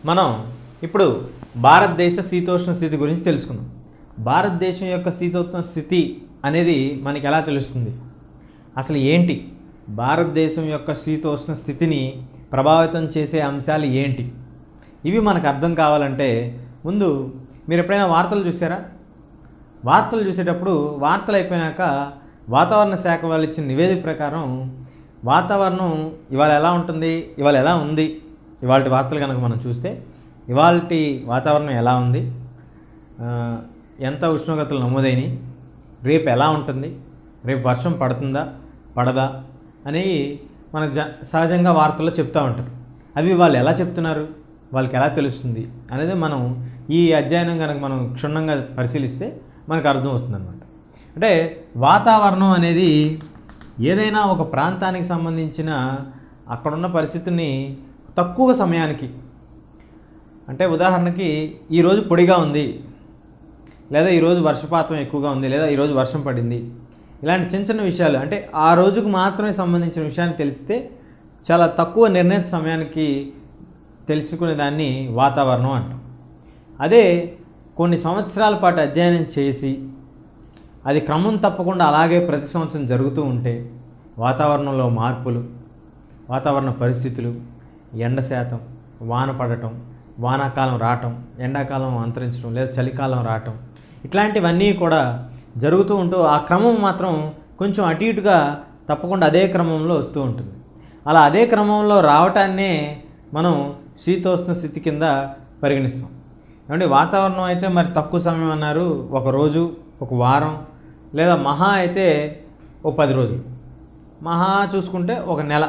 మనం ఇప్పుడు భారతదేశ శీతోష్ణ స్థితి గురించి తెలుసుకుందాం భారతదేశం యొక్క శీతోష్ణ స్థితి అనేది మనకి ఎలా తెలుస్తుంది అసలు ఏంటి భారతదేశం యొక్క శీతోష్ణ స్థితిని ప్రభావితం చేసే అంశాలు ఏంటి ఇవి మనకు అర్థం కావాలంటే ముందు మీరు ఎప్పుడైనా వార్తలు చూసారా వార్తలు చూసేటప్పుడు వార్తలు అయిపోయినాక వాతావరణ శాఖ వాళ్ళు ఇచ్చిన నివేదిక ప్రకారం వాతావరణం ఇవాళ ఎలా ఉంటుంది ఇవాళ ఎలా ఉంది ఇవాళ వార్తలు కనుక మనం చూస్తే ఇవాళ వాతావరణం ఎలా ఉంది ఆ, ఎంత ఉష్ణోగ్రతలు నమోదైనవి రేపు ఎలా ఉంటుంది రేపు వర్షం పడుతుందా పడదా అనేవి మనకు జ సహజంగా వార్తల్లో చెప్తూ ఉంటారు అవి వాళ్ళు ఎలా చెప్తున్నారు వాళ్ళకి ఎలా తెలుస్తుంది అనేది మనం ఈ అధ్యయనం కనుక మనం క్షుణ్ణంగా పరిశీలిస్తే మనకు అర్థమవుతుంది అనమాట అంటే వాతావరణం అనేది ఏదైనా ఒక ప్రాంతానికి సంబంధించిన అక్కడున్న పరిస్థితిని తక్కువ సమయానికి అంటే ఉదాహరణకి ఈరోజు పొడిగా ఉంది లేదా ఈరోజు వర్షపాతం ఎక్కువగా ఉంది లేదా ఈరోజు వర్షం పడింది ఇలాంటి చిన్న చిన్న విషయాలు అంటే ఆ రోజుకు మాత్రమే సంబంధించిన విషయాన్ని తెలిస్తే చాలా తక్కువ నిర్ణీత సమయానికి తెలుసుకునే దాన్ని వాతావరణం అంటాం అదే కొన్ని సంవత్సరాల పాటు అధ్యయనం చేసి అది క్రమం తప్పకుండా అలాగే ప్రతి సంవత్సరం జరుగుతూ ఉంటే వాతావరణంలో మార్పులు వాతావరణ పరిస్థితులు ఎండ శాతం వాన పడటం వానాకాలం రావటం ఎండాకాలం అంతరించడం లేదా చలికాలం రావటం ఇట్లాంటివన్నీ కూడా జరుగుతూ ఉంటూ ఆ క్రమం మాత్రం కొంచెం అటు ఇటుగా తప్పకుండా అదే క్రమంలో వస్తూ ఉంటుంది అలా అదే క్రమంలో రావటాన్నే మనం శీతోష్ణ స్థితి కింద పరిగణిస్తాం ఏమంటే వాతావరణం అయితే మరి తక్కువ సమయం అన్నారు ఒక రోజు ఒక వారం లేదా మహా అయితే ఓ పది రోజులు మహా చూసుకుంటే ఒక నెల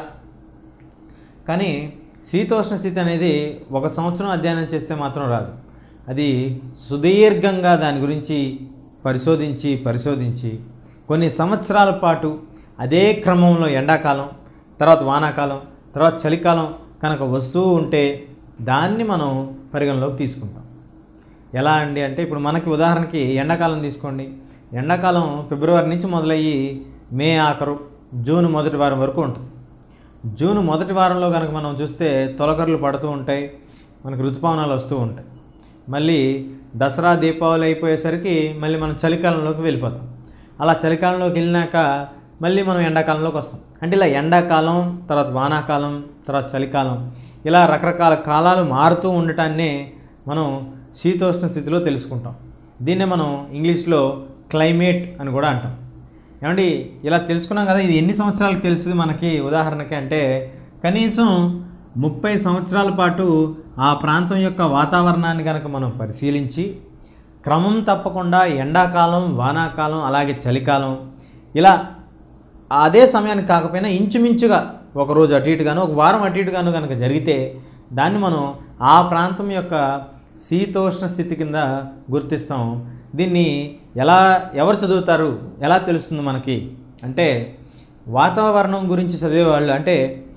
కానీ శీతోష్ణ స్థితి అనేది ఒక సంవత్సరం అధ్యయనం చేస్తే మాత్రం రాదు అది సుదీర్ఘంగా దాని గురించి పరిశోధించి పరిశోధించి కొన్ని సంవత్సరాల పాటు అదే క్రమంలో ఎండాకాలం తర్వాత వానాకాలం తర్వాత చలికాలం కనుక వస్తూ ఉంటే దాన్ని మనం పరిగణలోకి తీసుకుంటాం ఎలా అండి అంటే ఇప్పుడు మనకి ఉదాహరణకి ఎండాకాలం తీసుకోండి ఎండాకాలం ఫిబ్రవరి నుంచి మొదలయ్యి మే ఆఖరు జూన్ మొదటి వారం వరకు ఉంటుంది జూన్ మొదటి వారంలో కనుక మనం చూస్తే తొలకరలు పడుతూ ఉంటాయి మనకు రుతుపవనాలు వస్తూ ఉంటాయి మళ్ళీ దసరా దీపావళి అయిపోయేసరికి మళ్ళీ మనం చలికాలంలోకి వెళ్ళిపోతాం అలా చలికాలంలోకి వెళ్ళినాక మళ్ళీ మనం ఎండాకాలంలోకి వస్తాం అంటే ఇలా ఎండాకాలం తర్వాత వానాకాలం తర్వాత చలికాలం ఇలా రకరకాల కాలాలు మారుతూ ఉండటాన్నే మనం శీతోష్ణ స్థితిలో తెలుసుకుంటాం దీన్నే మనం ఇంగ్లీష్లో క్లైమేట్ అని కూడా అంటాం ఏమండి ఇలా తెలుసుకున్నాం కదా ఇది ఎన్ని సంవత్సరాలకు తెలుస్తుంది మనకి ఉదాహరణకి అంటే కనీసం ముప్పై సంవత్సరాల పాటు ఆ ప్రాంతం యొక్క వాతావరణాన్ని కనుక మనం పరిశీలించి క్రమం తప్పకుండా ఎండాకాలం వానాకాలం అలాగే చలికాలం ఇలా అదే సమయానికి కాకపోయినా ఇంచుమించుగా ఒక రోజు అటు ఇటుగాను ఒక వారం అటు ఇటుగాను కనుక జరిగితే దాన్ని మనం ఆ ప్రాంతం యొక్క శీతోష్ణ స్థితి కింద గుర్తిస్తాం దీన్ని ఎలా ఎవరు చదువుతారు ఎలా తెలుస్తుంది మనకి అంటే వాతావరణం గురించి చదివేవాళ్ళు అంటే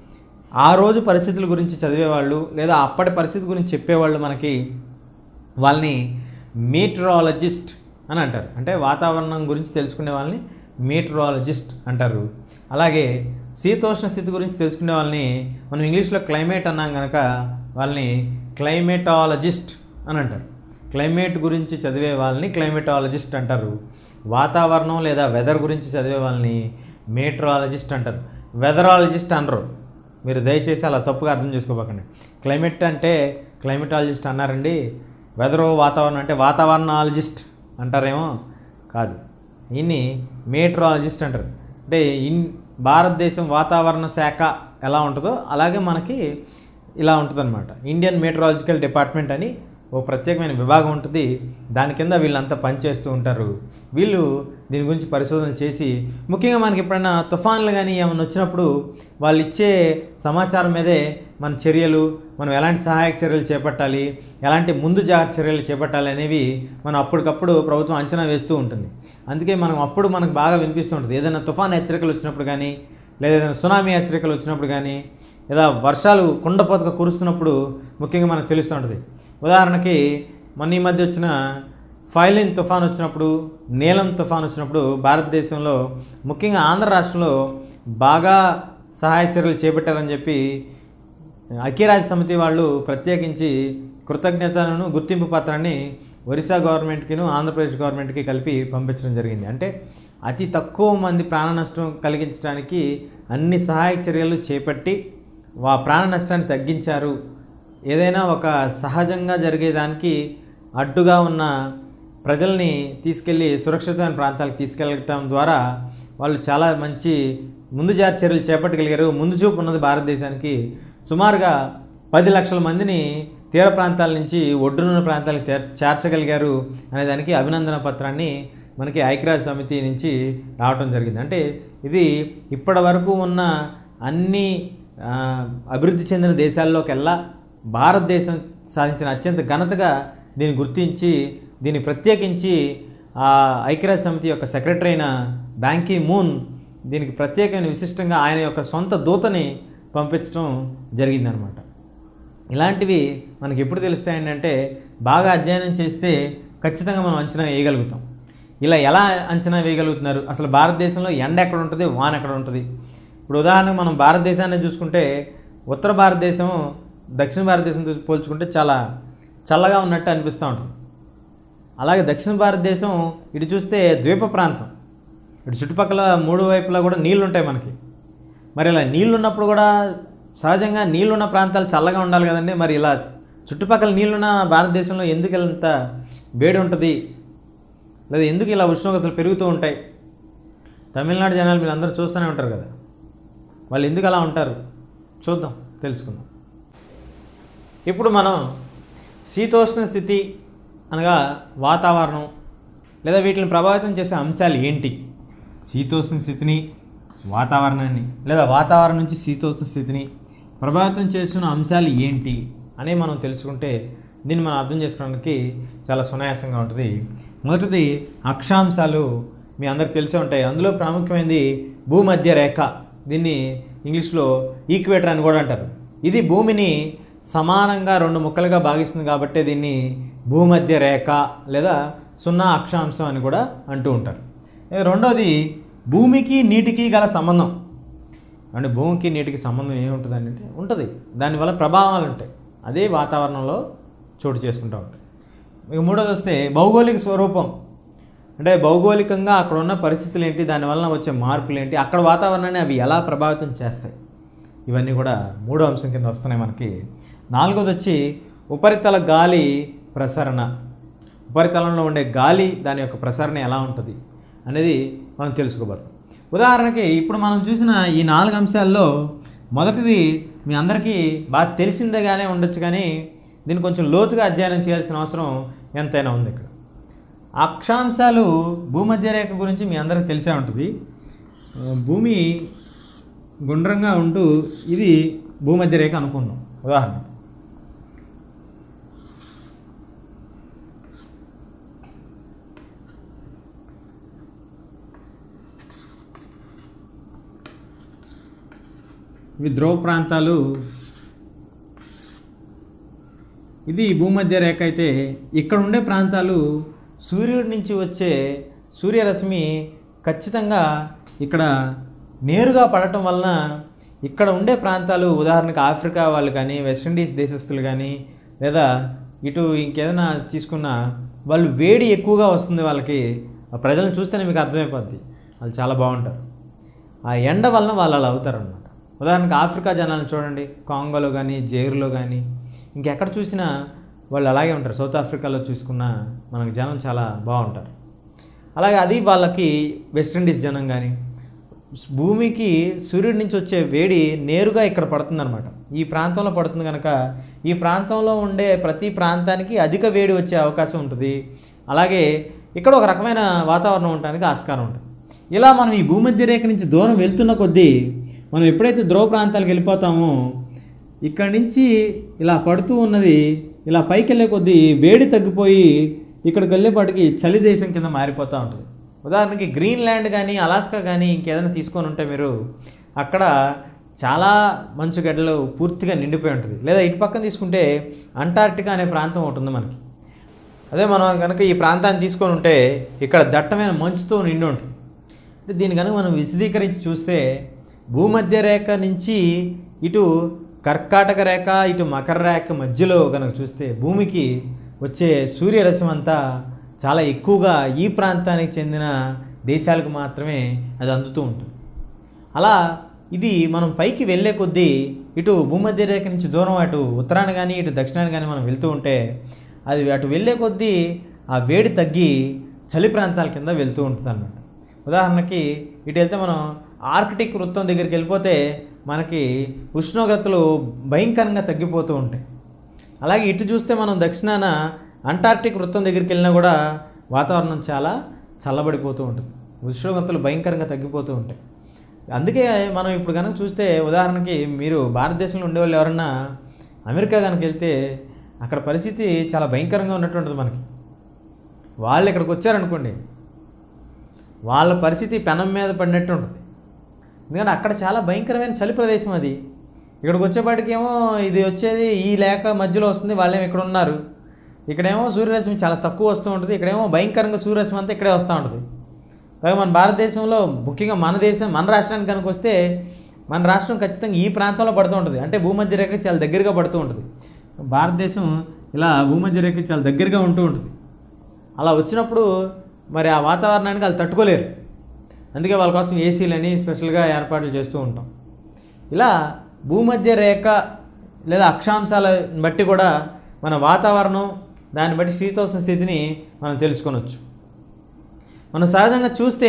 ఆ రోజు పరిస్థితుల గురించి చదివేవాళ్ళు లేదా అప్పటి పరిస్థితి గురించి చెప్పేవాళ్ళు మనకి వాళ్ళని మీటరాలజిస్ట్ అని అంటారు అంటే వాతావరణం గురించి తెలుసుకునే వాళ్ళని మీటరాలజిస్ట్ అంటారు అలాగే శీతోష్ణ స్థితి గురించి తెలుసుకునే వాళ్ళని మనం ఇంగ్లీష్లో క్లైమేట్ అన్నాం కనుక వాళ్ళని క్లైమేటాలజిస్ట్ అని అంటారు క్లైమేట్ గురించి చదివే వాళ్ళని క్లైమేటాలజిస్ట్ అంటారు వాతావరణం లేదా వెదర్ గురించి చదివే వాళ్ళని మీటరాలజిస్ట్ అంటారు వెదరాలజిస్ట్ అనరు మీరు దయచేసి అలా తప్పుగా అర్థం చేసుకోబాకండి క్లైమేట్ అంటే క్లైమేటాలజిస్ట్ అన్నారండి వెదరు వాతావరణం అంటే వాతావరణాలజిస్ట్ అంటారేమో కాదు ఈయన్ని మీటరాలజిస్ట్ అంటారు అంటే ఇన్ భారతదేశం వాతావరణ శాఖ ఎలా ఉంటుందో అలాగే మనకి ఇలా ఉంటుందన్నమాట ఇండియన్ మీటరాలజికల్ డిపార్ట్మెంట్ అని ఓ ప్రత్యేకమైన విభాగం ఉంటుంది దాని కింద వీళ్ళంతా పనిచేస్తూ ఉంటారు వీళ్ళు దీని గురించి పరిశోధన చేసి ముఖ్యంగా మనకి ఎప్పుడైనా తుఫాన్లు కానీ ఏమైనా వచ్చినప్పుడు వాళ్ళు ఇచ్చే సమాచారం మీదే మన చర్యలు మనం ఎలాంటి సహాయక చర్యలు చేపట్టాలి ఎలాంటి ముందు జాగ్రత్త చర్యలు చేపట్టాలి అనేవి మనం అప్పటికప్పుడు ప్రభుత్వం అంచనా వేస్తూ ఉంటుంది అందుకే మనం అప్పుడు మనకు బాగా వినిపిస్తుంటుంది ఏదైనా తుఫాన్ హెచ్చరికలు వచ్చినప్పుడు కానీ లేదా ఏదైనా సునామీ హెచ్చరికలు వచ్చినప్పుడు కానీ లేదా వర్షాలు కుండపోతగా కురుస్తున్నప్పుడు ముఖ్యంగా మనకు తెలుస్తూ ఉంటుంది ఉదాహరణకి మొన్న ఈ మధ్య వచ్చిన ఫైలిన్ తుఫాన్ వచ్చినప్పుడు నీలం తుఫాన్ వచ్చినప్పుడు భారతదేశంలో ముఖ్యంగా ఆంధ్ర రాష్ట్రంలో బాగా సహాయ చర్యలు చేపట్టారని చెప్పి ఐక్యరాజ్య సమితి వాళ్ళు ప్రత్యేకించి కృతజ్ఞతలను గుర్తింపు పత్రాన్ని ఒరిస్సా గవర్నమెంట్కిను ఆంధ్రప్రదేశ్ గవర్నమెంట్కి కలిపి పంపించడం జరిగింది అంటే అతి తక్కువ మంది ప్రాణ నష్టం కలిగించడానికి అన్ని సహాయక చర్యలు చేపట్టి వా ప్రాణ నష్టాన్ని తగ్గించారు ఏదైనా ఒక సహజంగా జరిగేదానికి అడ్డుగా ఉన్న ప్రజల్ని తీసుకెళ్ళి సురక్షితమైన ప్రాంతాలకు తీసుకెళ్ళటం ద్వారా వాళ్ళు చాలా మంచి ముందు జారి చర్యలు చేపట్టగలిగారు ముందు చూపు ఉన్నది భారతదేశానికి సుమారుగా పది లక్షల మందిని తీర ప్రాంతాల నుంచి ఒడ్డునున్న ప్రాంతాలకు తేర్- చేర్చగలిగారు అనే దానికి అభినందన పత్రాన్ని మనకి ఐక్యరాజ్య సమితి నుంచి రావటం జరిగింది అంటే ఇది ఇప్పటి వరకు ఉన్న అన్ని ఆ, అభివృద్ధి చెందిన దేశాల్లోకెల్లా భారతదేశం సాధించిన అత్యంత ఘనతగా దీన్ని గుర్తించి దీన్ని ప్రత్యేకించి ఆ ఐక్యరాజ్య సమితి యొక్క సెక్రటరీ అయిన బ్యాంకీ మూన్ దీనికి ప్రత్యేకమైన విశిష్టంగా ఆయన యొక్క సొంత దూతని పంపించడం జరిగిందనమాట ఇలాంటివి మనకి ఎప్పుడు తెలుస్తాయండి అంటే బాగా అధ్యయనం చేస్తే ఖచ్చితంగా మనం అంచనా వేయగలుగుతాం ఇలా ఎలా అంచనా వేయగలుగుతున్నారు అసలు భారతదేశంలో ఎండ ఎక్కడ ఉంటుంది వాన ఎక్కడ ఉంటుంది ఇప్పుడు ఉదాహరణకు మనం భారతదేశాన్ని చూసుకుంటే ఉత్తర భారతదేశం దక్షిణ భారతదేశంతో పోల్చుకుంటే చాలా చల్లగా ఉన్నట్టు అనిపిస్తూ ఉంటుంది అలాగే దక్షిణ భారతదేశం ఇటు చూస్తే ద్వీప ప్రాంతం ఇటు చుట్టుపక్కల మూడు వైపులా కూడా నీళ్లు ఉంటాయి మనకి మరి ఇలా నీళ్ళు ఉన్నప్పుడు కూడా సహజంగా నీళ్ళున్న ప్రాంతాలు చల్లగా ఉండాలి కదండి మరి ఇలా చుట్టుపక్కల నీళ్ళున్న భారతదేశంలో ఎందుకు ఇంత వేడి ఉంటుంది లేదా ఎందుకు ఇలా ఉష్ణోగ్రతలు పెరుగుతూ ఉంటాయి తమిళనాడు జనాలు మీరు అందరూ చూస్తూనే ఉంటారు కదా వాళ్ళు ఎందుకు అలా ఉంటారు చూద్దాం తెలుసుకుందాం ఇప్పుడు మనం శీతోష్ణ స్థితి అనగా వాతావరణం లేదా వీటిని ప్రభావితం చేసే అంశాలు ఏంటి శీతోష్ణ స్థితిని వాతావరణాన్ని లేదా వాతావరణం నుంచి శీతోష్ణ స్థితిని ప్రభావితం చేస్తున్న అంశాలు ఏంటి అని మనం తెలుసుకుంటే దీన్ని మనం అర్థం చేసుకోవడానికి చాలా సునాయాసంగా ఉంటుంది మొదటిది అక్షాంశాలు మీ అందరికి తెలిసే ఉంటాయి అందులో ప్రాముఖ్యమైనది భూమధ్య రేఖ దీన్ని ఇంగ్లీష్లో ఈక్వేటర్ అని కూడా అంటారు ఇది భూమిని సమానంగా రెండు ముక్కలుగా భాగిస్తుంది కాబట్టి దీన్ని భూమధ్య రేఖ లేదా సున్నా అక్షాంశం అని కూడా అంటూ ఉంటారు ఇక రెండోది భూమికి నీటికి గల సంబంధం అంటే భూమికి నీటికి సంబంధం ఏముంటుంది అంటే ఉంటుంది దానివల్ల ప్రభావాలు ఉంటాయి అదే వాతావరణంలో చోటు చేసుకుంటూ ఉంటాయి ఇక మూడోది వస్తే భౌగోళిక స్వరూపం అంటే భౌగోళికంగా అక్కడ ఉన్న పరిస్థితులు ఏంటి దానివల్ల వచ్చే మార్పులు ఏంటి అక్కడ వాతావరణాన్ని అవి ఎలా ప్రభావితం చేస్తాయి ఇవన్నీ కూడా మూడో అంశం కింద వస్తున్నాయి మనకి నాలుగోది వచ్చి ఉపరితల గాలి ప్రసరణ ఉపరితలంలో ఉండే గాలి దాని యొక్క ప్రసరణ ఎలా ఉంటుంది అనేది మనం తెలుసుకోబోతాం ఉదాహరణకి ఇప్పుడు మనం చూసిన ఈ నాలుగు అంశాల్లో మొదటిది మీ అందరికీ బాగా తెలిసిందేగానే ఉండొచ్చు కానీ దీన్ని కొంచెం లోతుగా అధ్యయనం చేయాల్సిన అవసరం ఎంతైనా ఉంది ఇక్కడ అక్షాంశాలు భూమధ్య రేఖ గురించి మీ అందరికీ తెలిసే ఉంటుంది ఆ, భూమి గుండ్రంగా ఉంటూ ఇది భూమధ్య రేఖ అనుకున్నాం ఉదాహరణ ఇవి ధ్రువ ప్రాంతాలు ఇది భూమధ్య రేఖ అయితే ఇక్కడ ఉండే ప్రాంతాలు సూర్యుడి నుంచి వచ్చే సూర్యరశ్మి ఖచ్చితంగా ఇక్కడ నేరుగా పడటం వలన ఇక్కడ ఉండే ప్రాంతాలు ఉదాహరణకు ఆఫ్రికా వాళ్ళు కానీ వెస్టిండీస్ దేశస్తులు కానీ లేదా ఇటు ఇంకేదైనా తీసుకున్నా వాళ్ళు వేడి ఎక్కువగా వస్తుంది వాళ్ళకి ఆ ప్రజలను చూస్తేనే మీకు అర్థమైపోద్ది వాళ్ళు చాలా బాగుంటారు ఆ ఎండ వలన వాళ్ళు అలా అవుతారు అనమాట ఉదాహరణకు ఆఫ్రికా జనాలను చూడండి కాంగోలో కానీ జైరులో కానీ ఇంకెక్కడ చూసినా వాళ్ళు అలాగే ఉంటారు సౌత్ ఆఫ్రికాలో చూసుకున్న మనకు జనం చాలా బాగుంటారు అలాగే అది వాళ్ళకి వెస్టిండీస్ జనం కానీ భూమికి సూర్యుడి నుంచి వచ్చే వేడి నేరుగా ఇక్కడ పడుతుందన్నమాట ఈ ప్రాంతంలో పడుతుంది కనుక ఈ ప్రాంతంలో ఉండే ప్రతి ప్రాంతానికి అధిక వేడి వచ్చే అవకాశం ఉంటుంది అలాగే ఇక్కడ ఒక రకమైన వాతావరణం ఉండడానికి ఆస్కారం ఉంటుంది ఇలా మనం ఈ భూమధ్య రేఖ నుంచి దూరం వెళ్తున్న కొద్దీ మనం ఎప్పుడైతే ధ్రువ ప్రాంతాలకు వెళ్ళిపోతామో ఇక్కడి నుంచి ఇలా పడుతూ ఉన్నది ఇలా పైకి వెళ్ళే కొద్దీ వేడి తగ్గిపోయి ఇక్కడికి వెళ్ళేపాటికి చలి దేశం కింద మారిపోతూ ఉంటుంది ఉదాహరణకి గ్రీన్లాండ్ కానీ అలాస్కా కానీ ఇంకేదైనా తీసుకొని ఉంటే మీరు అక్కడ చాలా మంచు గడ్డలు పూర్తిగా నిండిపోయి ఉంటుంది లేదా ఇటు పక్కన తీసుకుంటే అంటార్క్టికా అనే ప్రాంతం ఒకటి ఉంది మనకి అదే మనం కనుక ఈ ప్రాంతాన్ని తీసుకొని ఉంటే ఇక్కడ దట్టమైన మంచుతో నిండి ఉంటుంది అంటే దీన్ని కనుక మనం విశదీకరించి చూస్తే భూమధ్య రేఖ నుంచి ఇటు కర్కాటక రేఖ ఇటు మకర రేఖ మధ్యలో కనుక చూస్తే భూమికి వచ్చే సూర్యరశ్మి అంతా చాలా ఎక్కువగా ఈ ప్రాంతానికి చెందిన దేశాలకు మాత్రమే అది అందుతూ ఉంటుంది అలా ఇది మనం పైకి వెళ్ళే కొద్దీ ఇటు భూమధ్య రేఖ నుంచి దూరం అటు ఉత్తరాన్ని కానీ ఇటు దక్షిణాన్ని కానీ మనం వెళ్తూ ఉంటే అది అటు వెళ్ళే కొద్దీ ఆ వేడి తగ్గి చలి ప్రాంతాల కింద వెళ్తూ ఉంటుంది అన్నమాట ఉదాహరణకి ఇటు వెళ్తే మనం ఆర్కిటిక్ వృత్తం దగ్గరికి వెళ్ళిపోతే మనకి ఉష్ణోగ్రతలు భయంకరంగా తగ్గిపోతూ ఉంటాయి అలాగే ఇటు చూస్తే మనం దక్షిణాన అంటార్క్టిక్ వృత్తం దగ్గరికి వెళ్ళినా కూడా వాతావరణం చాలా చల్లబడిపోతూ ఉంటుంది ఉష్ణోగ్రతలు భయంకరంగా తగ్గిపోతూ ఉంటాయి అందుకే మనం ఇప్పుడు కనుక చూస్తే ఉదాహరణకి మీరు భారతదేశంలో ఉండేవాళ్ళు ఎవరన్నా అమెరికా కనుక వెళ్తే అక్కడ పరిస్థితి చాలా భయంకరంగా ఉన్నట్టు ఉంటుంది మనకి వాళ్ళు ఇక్కడికి వచ్చారనుకోండి వాళ్ళ పరిస్థితి పెనం మీద పడినట్టు ఉంటుంది ఎందుకంటే అక్కడ చాలా భయంకరమైన చలి ప్రదేశం అది ఇక్కడికి వచ్చేపాటికేమో ఇది వచ్చేది ఈ లేఖ మధ్యలో వస్తుంది వాళ్ళేమో ఇక్కడ ఉన్నారు ఇక్కడేమో సూర్యరశ్మి చాలా తక్కువ వస్తూ ఉంటుంది ఇక్కడేమో భయంకరంగా సూర్యరశ్మి అంతా ఇక్కడే వస్తూ ఉంటుంది పైగా మన భారతదేశంలో ముఖ్యంగా మన దేశం మన రాష్ట్రానికి కనుక వస్తే మన రాష్ట్రం ఖచ్చితంగా ఈ ప్రాంతంలో పడుతూ ఉంటుంది అంటే భూమధ్య రేఖ చాలా దగ్గరగా పడుతూ ఉంటుంది భారతదేశం ఇలా భూమధ్య రేఖ చాలా దగ్గరగా ఉంటూ ఉంటుంది అలా వచ్చినప్పుడు మరి ఆ వాతావరణానికి వాళ్ళు తట్టుకోలేరు అందుకే వాళ్ళ కోసం ఏసీలని స్పెషల్గా ఏర్పాట్లు చేస్తూ ఉంటాం ఇలా భూమధ్య రేఖ లేదా అక్షాంశాలను బట్టి కూడా మన వాతావరణం దాన్ని బట్టి శీతోష్ణ స్థితిని మనం తెలుసుకొనొచ్చు మనం సహజంగా చూస్తే